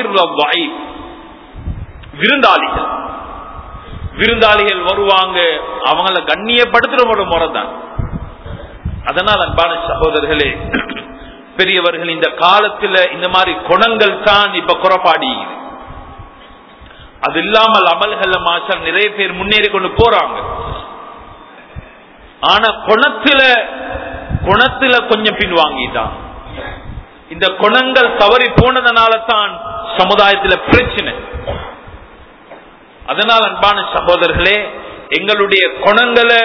S1: விருந்தாளிகள் விருந்தாளிகள் வருவாங்க அவங்கள கண்ணியப்படுத்துற ஒரு முறை தான் அதனால் அன்பான சகோதரர்களே பெரியவர்கள் இந்த காலத்துல இந்த மாதிரி குணங்கள் தான் இப்ப குறப்பாடி அது இல்லாமல் அமல்கள் மாசம் நிறைய பேர் முன்னேறி கொண்டு போறாங்க ஆனா குணத்துல குணத்துல கொஞ்சம் பின் வாங்கிட்டான் இந்த குணங்கள் தவறி போனதுனால தான் சமுதாயத்துல பிரச்சனை அதனால் அன்பான சகோதரர்களே எங்களுடைய குணங்களை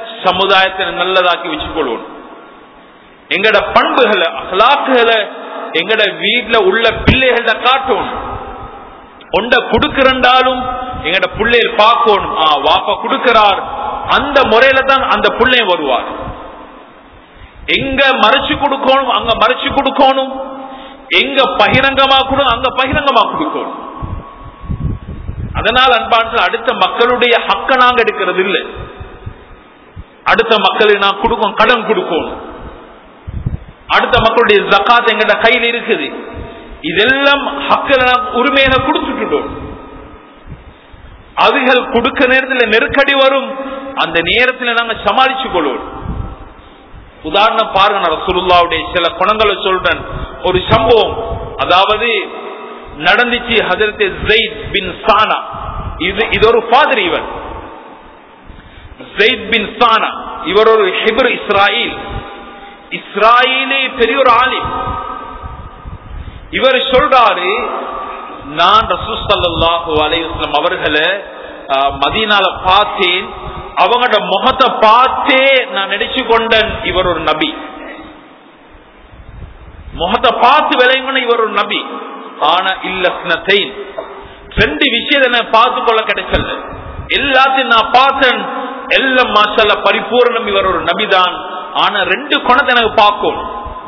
S1: சமுதாயத்தில் நல்லதாக்கி வச்சுக்கொள்வோம் எங்கட பண்புகளை அகலாக்குகளை எங்கட வீட்டுல உள்ள பிள்ளைகள காட்டணும் ஒண்ட குடுக்கிறண்டாலும் எங்கட பிள்ளைகள் பார்க்கணும் ஆ வாப்பா குடுக்கிறார் அந்த முறையில தான் அந்த பிள்ளை வருவார் எங்க மறைச்சு கொடுக்கணும் அங்க மறைச்சு கொடுக்கணும் எங்க பகிரங்கமா கொடு அங்க பகிரங்கமா கொடுக்கணும் அதனால் அன்பான அடுத்த மக்களுடைய ஹக்க நாங்க எடுக்கிறது இல்லை அடுத்த மக்களுக்கு நான் கொடுக்கும் கடன் கொடுக்கணும் அடுத்த மக்களுடைய ஜக்காத் எங்கட கையில் இருக்குது இதெல்லாம் ஹக்கில் உரிமையை கொடுத்துட்டோம் அதுகள் கொடுக்க நேரத்தில் நெருக்கடி வரும் அந்த நேரத்தில் நாங்க சமாளிச்சு கொள்வோம் உதாரணம் பாருங்க நான் ரசூலுல்லாவுடைய சில குணங்களை சொல்றேன் ஒரு சம்பவம் அதாவது நடந்துச்சு ஹதரத் ஜெயித் பின் சானா இது இது ஒரு ஃபாதர் இவர் ஜெயித் பின் சானா இவர் ஒரு ஹிபர் இஸ்ராயில் இஸ்ராயிலே பெரிய ஒரு ஆலிம் இவர் சொல்றாரு நான் ரசூசல்லாஹு அலையுஸ்லம் அவர்களை மதீனால பார்த்தேன் அவங்களோட முகத்தை பார்த்தே நான் நினைச்சு கொண்டேன் இவர் ஒரு நபி முகத்தை பார்த்து விளையுங்கன்னு இவர் ஒரு நபி ஆனா இல்ல ரெண்டு விஷயத்தை நான் பார்த்து கொள்ள கிடைச்சல எல்லாத்தையும் நான் பார்த்தேன் எல்லாம் மாசல்ல பரிபூர்ணம் இவர் ஒரு நபிதான் ஆனா ரெண்டு குணத்தை எனக்கு பார்க்கும்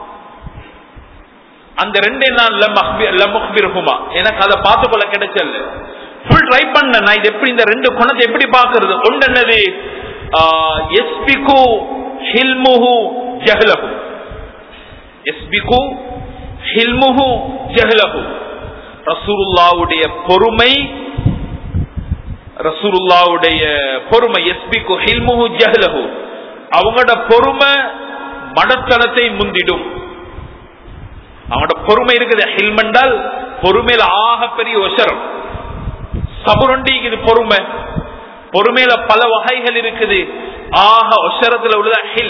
S1: அந்த ரெண்டே நான் லமுக்பிருகுமா எனக்கு அதை பார்த்து கொள்ள கிடைச்சல ஃபுல் ட்ரை பண்ண நான் இது எப்படி இந்த ரெண்டு குணத்தை எப்படி பார்க்கறது ஒன்று என்னது எஸ்பிகு ஹில்முஹு ஜஹலஹு எஸ்பிகு ஹில்முஹு ஜஹலஹு ரசூலுல்லாவுடைய பொறுமை ரசூலுல்லாவுடைய பொறுமை எஸ்பிகு ஹில்முஹு ஜஹலஹு அவங்களோட பொறுமை மடத்தனத்தை முந்திடும் அவனோட பொறுமை இருக்குது ஹில்மெண்டால் பொறுமையில ஆக பெரிய ஒசரம் சபுரண்டி இது பொறுமை பொறுமையில பல வகைகள் இருக்குது ஆக ஒசரத்துல உள்ளதா ஹில்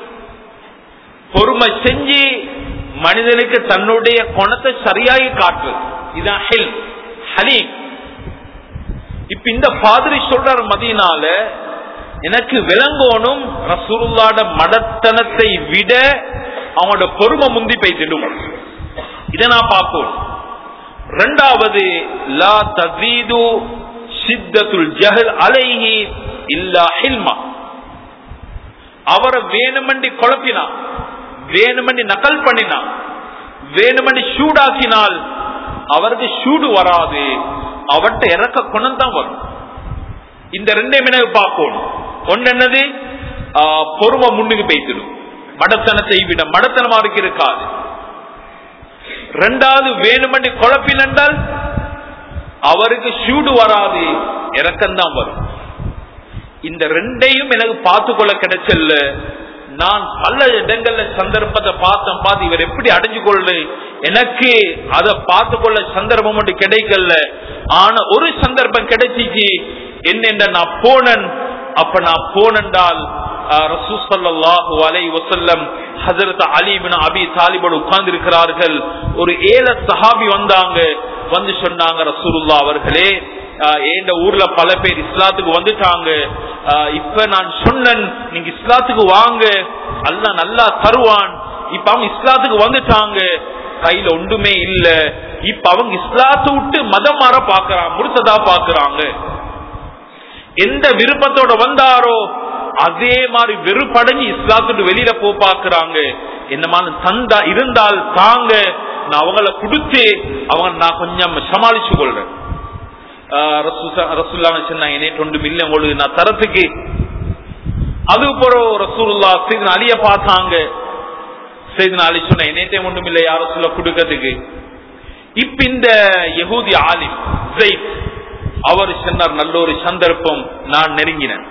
S1: பொறுமை செஞ்சு மனிதனுக்கு தன்னுடைய குணத்தை சரியாகி காட்டுறது இதான் ஹில் ஹலீம் இப்ப இந்த பாதிரி சொல்றார் மதியனால எனக்கு விளங்கோனும் ரசூலுல்லாட மடத்தனத்தை விட அவனோட பொறுமை முந்தி பெய்திடும் இதை நான் பார்ப்போம் ரெண்டாவது லா தசீது சித்தத்துல் ஜஹல் அலைஹி இல்லா ஹில்மா அவரை வேணுமண்டி குழப்பினா வேணுமண்டி நக்கல் பண்ணினா வேணுமண்டி சூடாக்கினால் அவருக்கு சூடு வராது அவர்கிட்ட இறக்க குணம் தான் வரும் இந்த ரெண்டையும் எனக்கு பார்க்கணும் ஒன்னு என்னது பொறுமை முன்னுக்கு பேசிடும் மடத்தனத்தை விட மடத்தனமா இருக்கு இருக்காது ரெண்டாவது வேணுமண்டி குழப்பில் என்றால் அவருக்கு சூடு வராது இறக்கம்தான் வரும் இந்த ரெண்டையும் எனக்கு பார்த்து கொள்ள கிடைச்சல்ல நான் பல இடங்கள்ல சந்தர்ப்பத்தை பார்த்தேன் பார்த்து இவர் எப்படி அடைஞ்சு கொள்ளு எனக்கு அதை பார்த்து கொள்ள சந்தர்ப்பம் மட்டும் கிடைக்கல ஆனா ஒரு சந்தர்ப்பம் கிடைச்சிச்சு என்ன நான் போனன் அப்ப நான் போனென்றால் ரசூசல்லாஹு அலை வசல்லம் ஹசரத் அலிபின் அபி தாலிபோடு உட்கார்ந்து இருக்கிறார்கள் ஒரு ஏழ சஹாபி வந்தாங்க வந்து சொன்னாங்க ரசூலுல்லா அவர்களே எந்த ஊர்ல பல பேர் இஸ்லாத்துக்கு வந்துட்டாங்க இப்ப நான் சொன்னேன் நீங்க இஸ்லாத்துக்கு வாங்க அல்ல நல்லா தருவான் இப்ப அவங்க இஸ்லாத்துக்கு வந்துட்டாங்க கையில ஒன்றுமே இல்ல இப்ப அவங்க இஸ்லாத்தை விட்டு மதம் மாற பாக்குறாங்க முழுத்ததா பாக்குறாங்க எந்த விருப்பத்தோட வந்தாரோ அதே மாதிரி வெறுப்படைஞ்சு இஸ்லாத்துட்டு வெளியில போ பாக்குறாங்க என்னமான தந்தா இருந்தால் தாங்க நான் அவங்கள கொடுத்து அவங்க நான் கொஞ்சம் சமாளிச்சு கொள்றேன் ரசூல்லா சொன்னாங்க என்னை ஒன்று மில்லியன் உங்களுக்கு நான் தரத்துக்கு அது போற ரசூல்லா செய்து அலிய பார்த்தாங்க செய்து அலி சொன்ன என்னைட்டே ஒன்றும் இல்லை யாரும் சொல்ல கொடுக்கறதுக்கு இப்ப இந்த யகூதி ஆலிம் ஜெயித் அவர் சொன்னார் நல்ல ஒரு சந்தர்ப்பம் நான் நெருங்கினேன்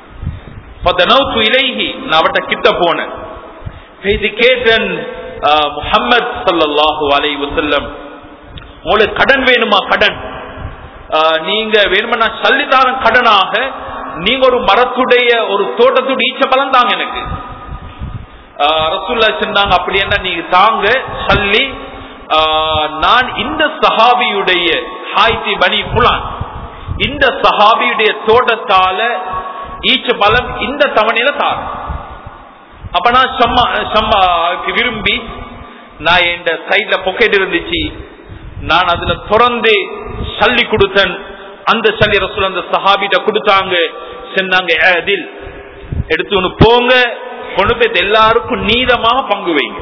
S1: இலைஹி நான் அவட்ட கிட்ட போனேன் இது கேட்டேன் முகமது சல்லாஹூ அலை வசல்லம் உங்களுக்கு கடன் வேணுமா கடன் நீங்க வேணுமா சல்லித்தான கடனாக நீங்க ஒரு மரத்துடைய ஒரு தோட்டத்துடைய ஈச்ச பலன் தாங்க எனக்கு ரசூல்லா சொன்னாங்க அப்படி என்ன நீங்க தாங்க சல்லி நான் இந்த சஹாபியுடைய ஹாய்த்தி பனி புலான் இந்த சஹாபியுடைய தோட்டத்தால ஈச்ச பலம் இந்த தவணையில தார் அப்ப நான் சம்மா சம்மா விரும்பி நான் என் சைட்ல பொக்கெட் இருந்துச்சு நான் அதுல திறந்து சல்லி கொடுத்தேன் அந்த சல்லி ரசூல் அந்த சஹாபிட்ட கொடுத்தாங்க சொன்னாங்க அதில் எடுத்து ஒண்ணு போங்க கொண்டு போய் எல்லாருக்கும் நீதமாக பங்கு வைங்க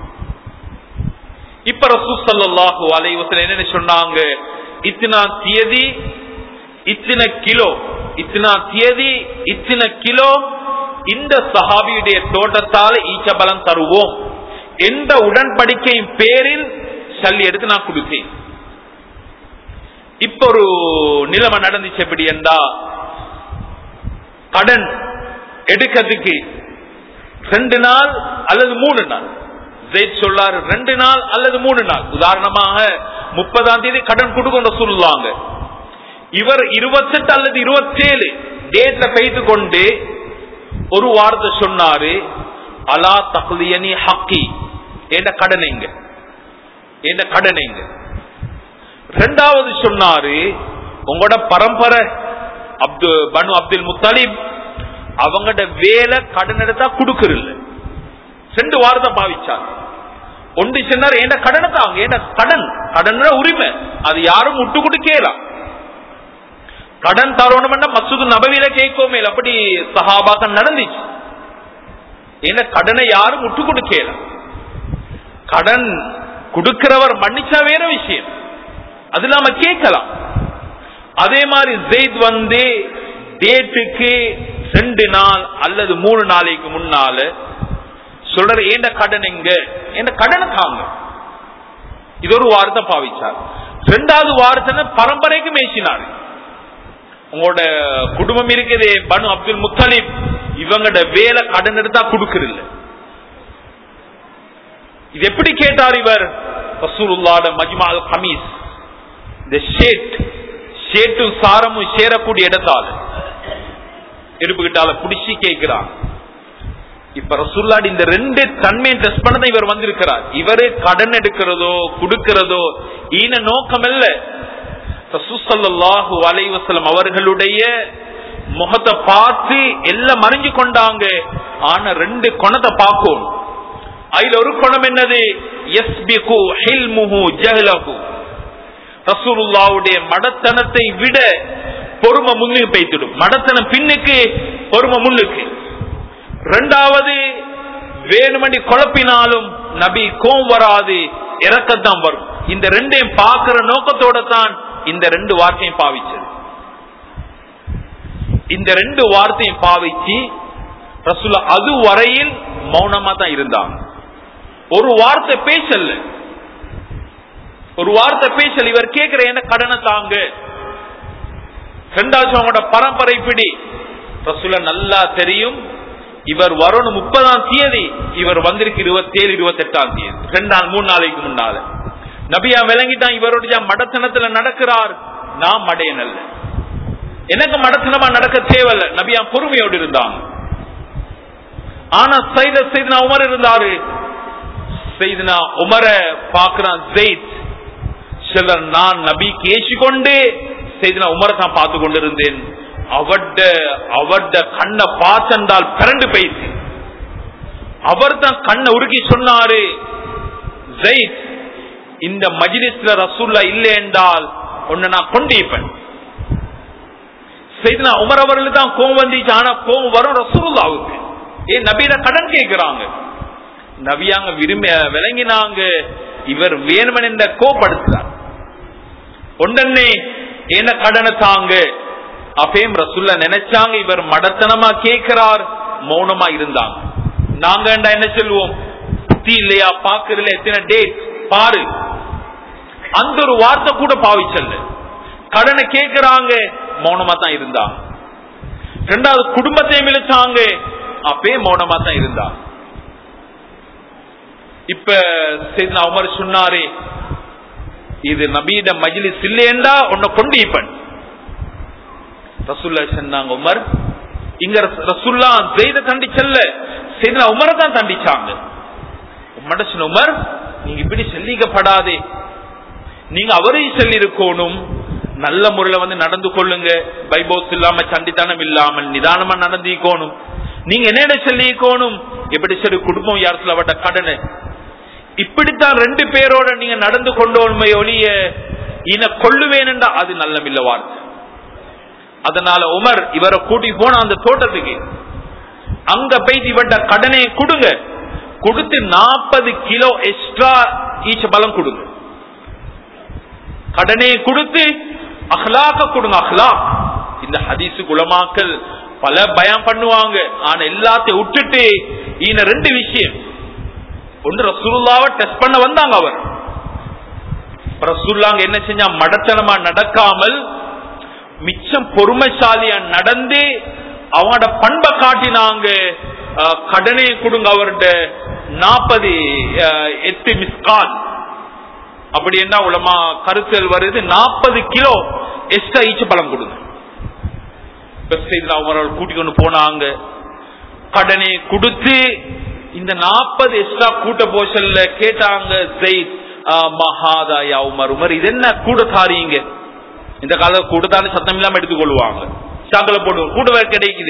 S1: இப்ப ரசூல் ஸல்லல்லாஹு அலைஹி வஸல்லம் என்ன சொன்னாங்க இத்தனா தியதி இத்தனை கிலோ இத்தனா தியதி இத்தனை கிலோ இந்த சஹாபியுடைய தோட்டத்தால ஈச்சபலம் தருவோம் எந்த உடன்படிக்கையின் பேரில் சல்லி எடுத்து நான் கொடுத்தேன் இப்ப ஒரு நிலைமை நடந்துச்சு எப்படி என்றா கடன் எடுக்கிறதுக்கு ரெண்டு நாள் அல்லது மூணு நாள் ஜெயித் சொல்லாரு ரெண்டு நாள் அல்லது மூணு நாள் உதாரணமாக முப்பதாம் தேதி கடன் கொடுக்கொண்ட சொல்லுவாங்க இவர் இருபத்தெட்டு அல்லது இருபத்தேழு டேட்ல பெய்து கொண்டு ஒரு வார்த்தை சொன்னாரு அலா தகுதியனி ஹக்கி என்ற கடன் எங்க என்ற கடன் எங்க ரெண்டாவது சொன்னாரு உங்களோட பரம்பரை அப்து பனு அப்துல் முத்தலிப் அவங்கட வேலை கடன் எடுத்தா கொடுக்கறதில்ல ரெண்டு வாரத்தை பாவிச்சார் ஒன்று சொன்னார் என்ன கடனை தாங்க என்ன கடன் கடன் உரிமை அது யாரும் முட்டு கொடுக்கலாம் கடன் தரணும்னா மசூது நபவியில கேட்கோமே அப்படி சஹாபாக்கள் நடந்துச்சு ஏன்னா கடனை யாரும் முட்டு கொடுக்கலாம் கடன் கொடுக்கிறவர் மன்னிச்சா வேற விஷயம் அது நாம கேட்கலாம் அதே மாதிரி ஜெயித் வந்து டேட்டுக்கு ரெண்டு நாள் அல்லது மூணு நாளைக்கு முன்னால சொல்ற ஏண்ட கடன் எங்க என்ன கடனை தாங்க இது ஒரு வார்த்தை பாவிச்சார் ரெண்டாவது வார்த்தை பரம்பரைக்கு மேய்ச்சினார் உங்களோட குடும்பம் இருக்குது பனு அப்துல் முத்தலிப் இவங்களோட வேலை கடன் எடுத்தா கொடுக்கறதில்ல இது எப்படி கேட்டார் இவர் ரசூலுல்லாட மஜ்மால் கமீஸ் இந்த ஷேட் ஷேட்டும் சாரமும் சேரக்கூடிய இடத்தால இடுப்புகிட்டால புடிச்சு கேட்கிறான் இப்ப ரசூல்லாடி இந்த ரெண்டு தன்மையை டெஸ்ட் பண்ணதான் இவர் வந்திருக்கிறார் இவரு கடன் எடுக்கிறதோ கொடுக்கிறதோ ஈன நோக்கம் அல்ல ரசூசல்லாஹு அலைவசலம் அவர்களுடைய முகத்தை பார்த்து எல்லாம் மறைஞ்சு கொண்டாங்க ஆனா ரெண்டு குணத்தை பார்க்கும் அதுல ஒரு குணம் என்னது எஸ்பிகு ஹில்முஹு ஜஹலஹு ரசூலுல்லாவுடைய மடத்தனத்தை விட பொறுமை முன்னுக்கு பெய்த்திடும் மடத்தனம் பின்னுக்கு பொறுமை முன்னுக்கு ரெண்டாவது வேணுமணி குழப்பினாலும் நபி கோம் வராது இறக்கத்தான் வரும் இந்த ரெண்டையும் பார்க்கிற நோக்கத்தோட தான் இந்த ரெண்டு வார்த்தையும் பாவிச்சது இந்த ரெண்டு வார்த்தையும் பாவிச்சு ரசூல அது வரையில் மௌனமா தான் இருந்தாங்க ஒரு வார்த்தை பேசல ஒரு வார்த்தை பேசல இவர் கேட்கிற என்ன கடனை தாங்க ரெண்டாவது அவங்களோட பரம்பரை பிடி ரசூல நல்லா தெரியும் இவர் வரணும் முப்பதாம் தேதி இவர் வந்திருக்கு இருபத்தி ஏழு இருபத்தி எட்டாம் தேதி ரெண்டு நாள் மூணு நாளைக்கு முன்னால நபியா விளங்கிட்டான் இவருடைய மடத்தனத்துல நடக்கிறார் நான் மடையன் அல்ல எனக்கு மடத்தனமா நடக்க தேவையில்ல நபியா பொறுமையோடு இருந்தாங்க ஆனா சைத செய்தனா உமர் இருந்தாரு செய்தனா உமர பாக்குறான் ஜெயித் சிலர் நான் நபி கேசிக்கொண்டு செய்தனா உமரை தான் பார்த்து கொண்டிருந்தேன் அவட அவட கண்ணை பார்த்தென்றால் பிறண்டு போயிடுச்சு அவர் தான் கண்ணை உருக்கி சொன்னாரு ஜெயித் இந்த மஜிலிஸ்ல ரசூல்லா இல்லை என்றால் உன்னை நான் கொண்டிருப்பேன் செய்தினா உமர் அவர்களுக்கு தான் கோவம் வந்துச்சு ஆனா கோவம் வரும் ரசூலுல்லாவுக்கு ஏன் நபியில கடன் கேட்கிறாங்க நபியாங்க விரும்பி விளங்கினாங்க இவர் வேணுமன் என்ற கோப்படுத்துறார் ஒன்றே என்ன கடனை தாங்க அப்பயும் ரசுல்ல நினைச்சாங்க இவர் மடத்தனமா கேட்கிறார் மௌனமா இருந்தாங்க நாங்க என்ன சொல்லுவோம் புத்தி இல்லையா பாக்குறதுல எத்தனை டேட் பாரு அந்த ஒரு வார்த்தை கூட பாவிச்சல்ல கடனை கேட்கிறாங்க மௌனமா தான் இருந்தாங்க ரெண்டாவது குடும்பத்தை மிளிச்சாங்க அப்பயே மௌனமா தான் இருந்தாங்க இப்ப செய்தா உமர் சொன்னாரே இது நபீட மஜிலிஸ் இல்லையண்டா உன்னை கொண்டு இப்பன் ரசுல்லா சொன்னாங்க உமர் இங்க ரசுல்லா ஜெயித தண்டிச்சல்ல செய்தா உமரை தான் தண்டிச்சாங்க உம்மட சொன்ன உமர் நீங்க இப்படி செல்லிக்கப்படாதே நீங்க அவரையும் சொல்லி இருக்கணும் நல்ல முறையில வந்து நடந்து கொள்ளுங்க பைபோஸ் இல்லாம சண்டித்தனம் இல்லாமல் நிதானமா நடந்திக்கணும் நீங்க என்னிட சொல்லிக்கணும் எப்படி சரி குடும்பம் யார் சொல்லப்பட்ட கடனை இப்படித்தான் ரெண்டு பேரோட நீங்க நடந்து கொண்டோன்மை ஒழிய இன கொள்ளுவேன்டா அது நல்லமில்ல வார்த்தை அதனால உமர் இவரை கூட்டி போன அந்த தோட்டத்துக்கு அங்க போய் இவட்ட கடனை கொடுங்க கொடுத்து நாற்பது கிலோ எக்ஸ்ட்ரா ஈச்ச பலம் கொடுங்க கடனை கொடுத்து அஹ்லாக்க கொடுங்க அஹ்லாக் இந்த ஹதீசு குலமாக்கள் பல பயம் பண்ணுவாங்க ஆனா எல்லாத்தையும் விட்டுட்டு ஈன ரெண்டு விஷயம் ஒன்று ரசூலுல்லாவை டெஸ்ட் பண்ண வந்தாங்க அவர் ரசூல்லாங்க என்ன செஞ்சா மடத்தனமா நடக்காமல் மிச்சம் பொறுமைசாலியா நடந்து அவங்களோட பண்பை காட்டினாங்க அஹ், கடனை கொடுங்க அவர்கிட்ட நாற்பது எட்டு மிஸ்கால் அப்படி என்ன உலமா கருத்தல் வருது நாற்பது கிலோ எக்ஸ்ட்ரா ஈச்ச பழம் கொடுங்க அவர்கள் கூட்டிக் கொண்டு போனாங்க கடனை கொடுத்து இந்த நாற்பது எக்ஸ்ட்ரா கூட்ட போஷல்ல கேட்டாங்க ஜெயித் மகாதா யா உமர் உமர் இது என்ன கூட தாரீங்க இந்த கால கூட்டத்தான சத்தம் இல்லாம எடுத்துக்கொள்வாங்க சாக்கல போட்டு கூட வேற கிடைக்குது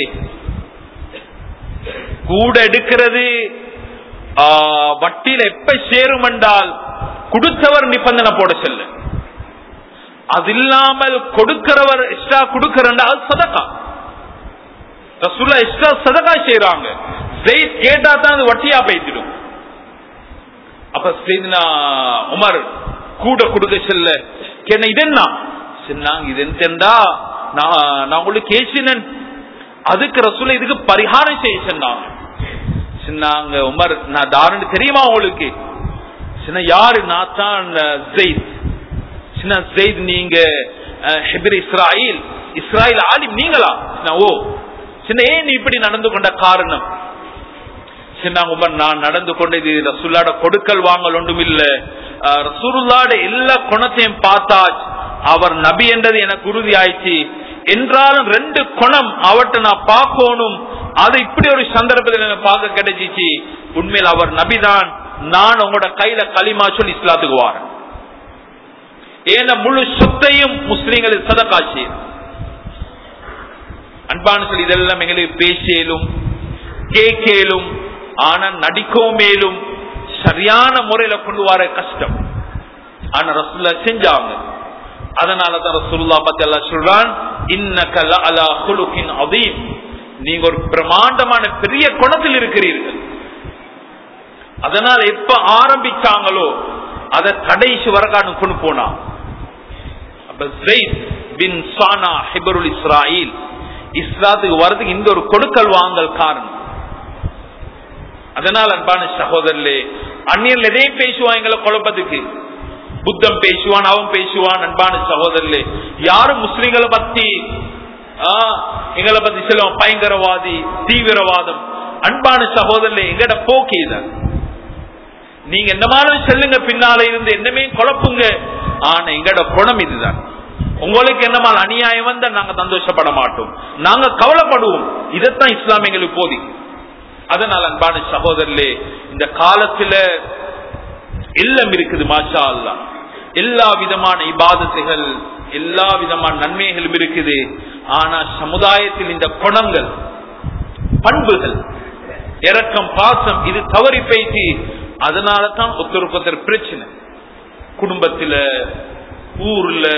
S1: கூட எடுக்கிறது ஆ, வட்டியில எப்ப சேரும் என்றால் கொடுத்தவர் நிபந்தனை போட செல்ல அது இல்லாமல் கொடுக்கிறவர் எக்ஸ்ட்ரா கொடுக்கிறா அது சதக்கா ரசூல்லா எக்ஸ்ட்ரா சதக்கா செய்யறாங்க ஜெயித் கேட்டா தான் அது வட்டியா போய்த்திடும் அப்ப செய்தினா உமர் கூட கொடுக்க செல்ல கேன இது என்ன சொன்னாங்க இது என்னடா நான் நான் உங்களுக்கு கேசினன் அதுக்கு ரசூல இதுக்கு பரிகாரம் செய்ய சொன்னாங்க சொன்னாங்க உமர் நான் தாருன்னு தெரியுமா உங்களுக்கு சின்ன யாரு நான் தான் ஜெயித் சின்ன ஜெயித் நீங்க அஹ், ஹிப்ர் இஸ்ராயில் இஸ்ராயில் ஆலிம் நீங்களா நான் ஓ சின்ன ஏன் நீ இப்படி நடந்து கொண்ட காரணம் சின்ன உமர் நான் நடந்து கொண்டது ரசூல்லாட கொடுக்கல் வாங்கல் ஒன்றும் இல்ல அஹ், ரசூலுல்லாட எல்லா குணத்தையும் பார்த்தா அவர் நபி என்றது எனக்கு உறுதி ஆயிடுச்சு என்றாலும் ரெண்டு குணம் அவர்கிட்ட நான் பார்க்கணும் அது இப்படி ஒரு சந்தர்ப்பத்தில் எனக்கு பார்க்க கிடைச்சிச்சு உண்மையில் அவர் நபிதான் நான் உங்களோட கையில களிமா சொல்லி இஸ்லாத்துக்கு வாரேன் ஏன்னா முழு சொத்தையும் முஸ்லீம்களில் சதக்காட்சி அன்பான சொல்லி இதெல்லாம் எங்களுக்கு பேசியலும் கேட்கலும் ஆனா நடிக்கவும் மேலும் சரியான முறையில கொண்டு வர கஷ்டம் ஆனா ரசூல்லா செஞ்சாங்க அதனாலதான் ரசூல்லா பத்தி எல்லாம் சொல்றான் இன்னக லஅலா குலுகின் அதீம் நீங்க ஒரு பிரமாண்டமான பெரிய குணத்தில் இருக்கிறீர்கள் அதனால எப்ப ஆரம்பிச்சாங்களோ அதை கடைசி வரகாடு கொண்டு போனா அப்ப ஜெயித் பின் சானா ஹிபருல் இஸ்ராயில் இஸ்லாத்துக்கு வர்றதுக்கு இந்த ஒரு கொடுக்கல் வாங்கல் காரணம் அதனால் அன்பான சகோதரர்களே அந்நியர்கள் எதையும் பேசுவான் எங்களை குழப்பத்துக்கு புத்தம் பேசுவான் அவன் பேசுவான் அன்பான சகோதரர்களே யாரும் முஸ்லிம்களை பத்தி ஆ, எங்களை பத்தி சொல்லுவான் பயங்கரவாதி தீவிரவாதம் அன்பான சகோதரர்களே எங்கட போக்கே தான் நீங்க என்ன மாதிரி செல்லுங்க பின்னால இருந்து என்னமே குழப்புங்க ஆனா எங்கட குணம் இதுதான் உங்களுக்கு என்னமா அநியாயம் வந்தா நாங்க சந்தோஷப்பட மாட்டோம் நாங்க கவலைப்படுவோம் இதைத்தான் இஸ்லாம் எங்களுக்கு போதி அதனால அன்பான சகோதரர்களே இந்த காலத்துல இல்லம் இருக்குது மாஷா அல்லா எல்லா விதமான இபாதத்துகள் எல்லா விதமான நன்மைகளும் இருக்குது ஆனா சமுதாயத்தில் இந்த குணங்கள் பண்புகள் இரக்கம் பாசம் இது தவறி போயிட்டு அதனால தான் ஒருத்தருக்கு ஒருத்தர் பிரச்சனை குடும்பத்துல ஊர்ல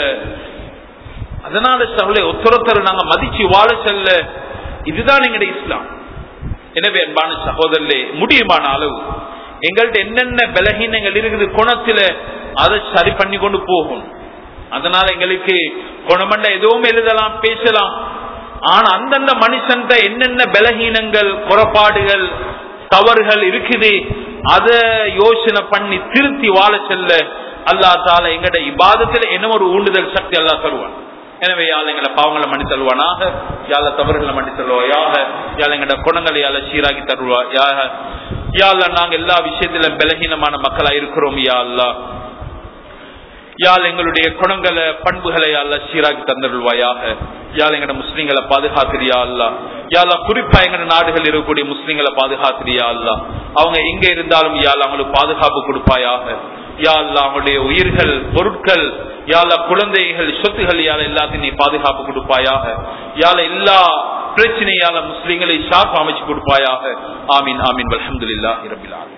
S1: அதனால சகோதரே ஒருத்தரொத்தர் நாங்க மதிச்சு வாழ செல்ல இதுதான் எங்களுடைய இஸ்லாம் எனவே அன்பான சகோதரர்களே முடியுமான அளவு எங்கள்ட்ட என்னென்ன பலகீனங்கள் இருக்குது குணத்துல அதை சரி பண்ணி கொண்டு போகும் அதனால எங்களுக்கு குணமண்ட எதுவும் எழுதலாம் பேசலாம் ஆனா அந்தந்த மனுஷன்ட்ட என்னென்ன பலகீனங்கள் குறைபாடுகள் தவறுகள் இருக்குது அத யோசனை பண்ணி திருத்தி வாழ செல்ல அல்லா தால எங்கட இபாதத்துல என்ன ஒரு ஊண்டுதல் சக்தி அல்லா தருவான் எனவே யாழ் எங்களை பாவங்களை மன்னி தருவானாக யாழ தவறுகளை மன்னி தருவாயாக யாழ் எங்கட குணங்களை யாழ சீராக்கி தருவா யாக யாழ்ல நாங்க எல்லா விஷயத்திலும் பலகீனமான மக்களா இருக்கிறோம் யா அல்லா யாழ் எங்களுடைய குணங்களை பண்புகளை அல்ல சீராக்கி தந்துடுவாயாக யாழ் எங்கட முஸ்லீம்களை பாதுகாத்திரியா அல்லா யாழ் குறிப்பா எங்கட நாடுகள் இருக்கக்கூடிய முஸ்லீம்களை பாதுகாத்திரியா அல்லா அவங்க எங்க இருந்தாலும் யாழ் அவங்களுக்கு பாதுகாப்பு கொடுப்பாயாக யா அல்லா அவங்களுடைய உயிர்கள் பொருட்கள் யாழ குழந்தைகள் சொத்துகள் யாழ எல்லாத்தையும் நீ பாதுகாப்பு கொடுப்பாயாக யாழ எல்லா பிரச்சனையால முஸ்லீம்களை ஷார்ப் அமைச்சு கொடுப்பாயாக ஆமீன் ஆமீன் அல்ஹம்துலில்லாஹி ரபில் ஆலமீன்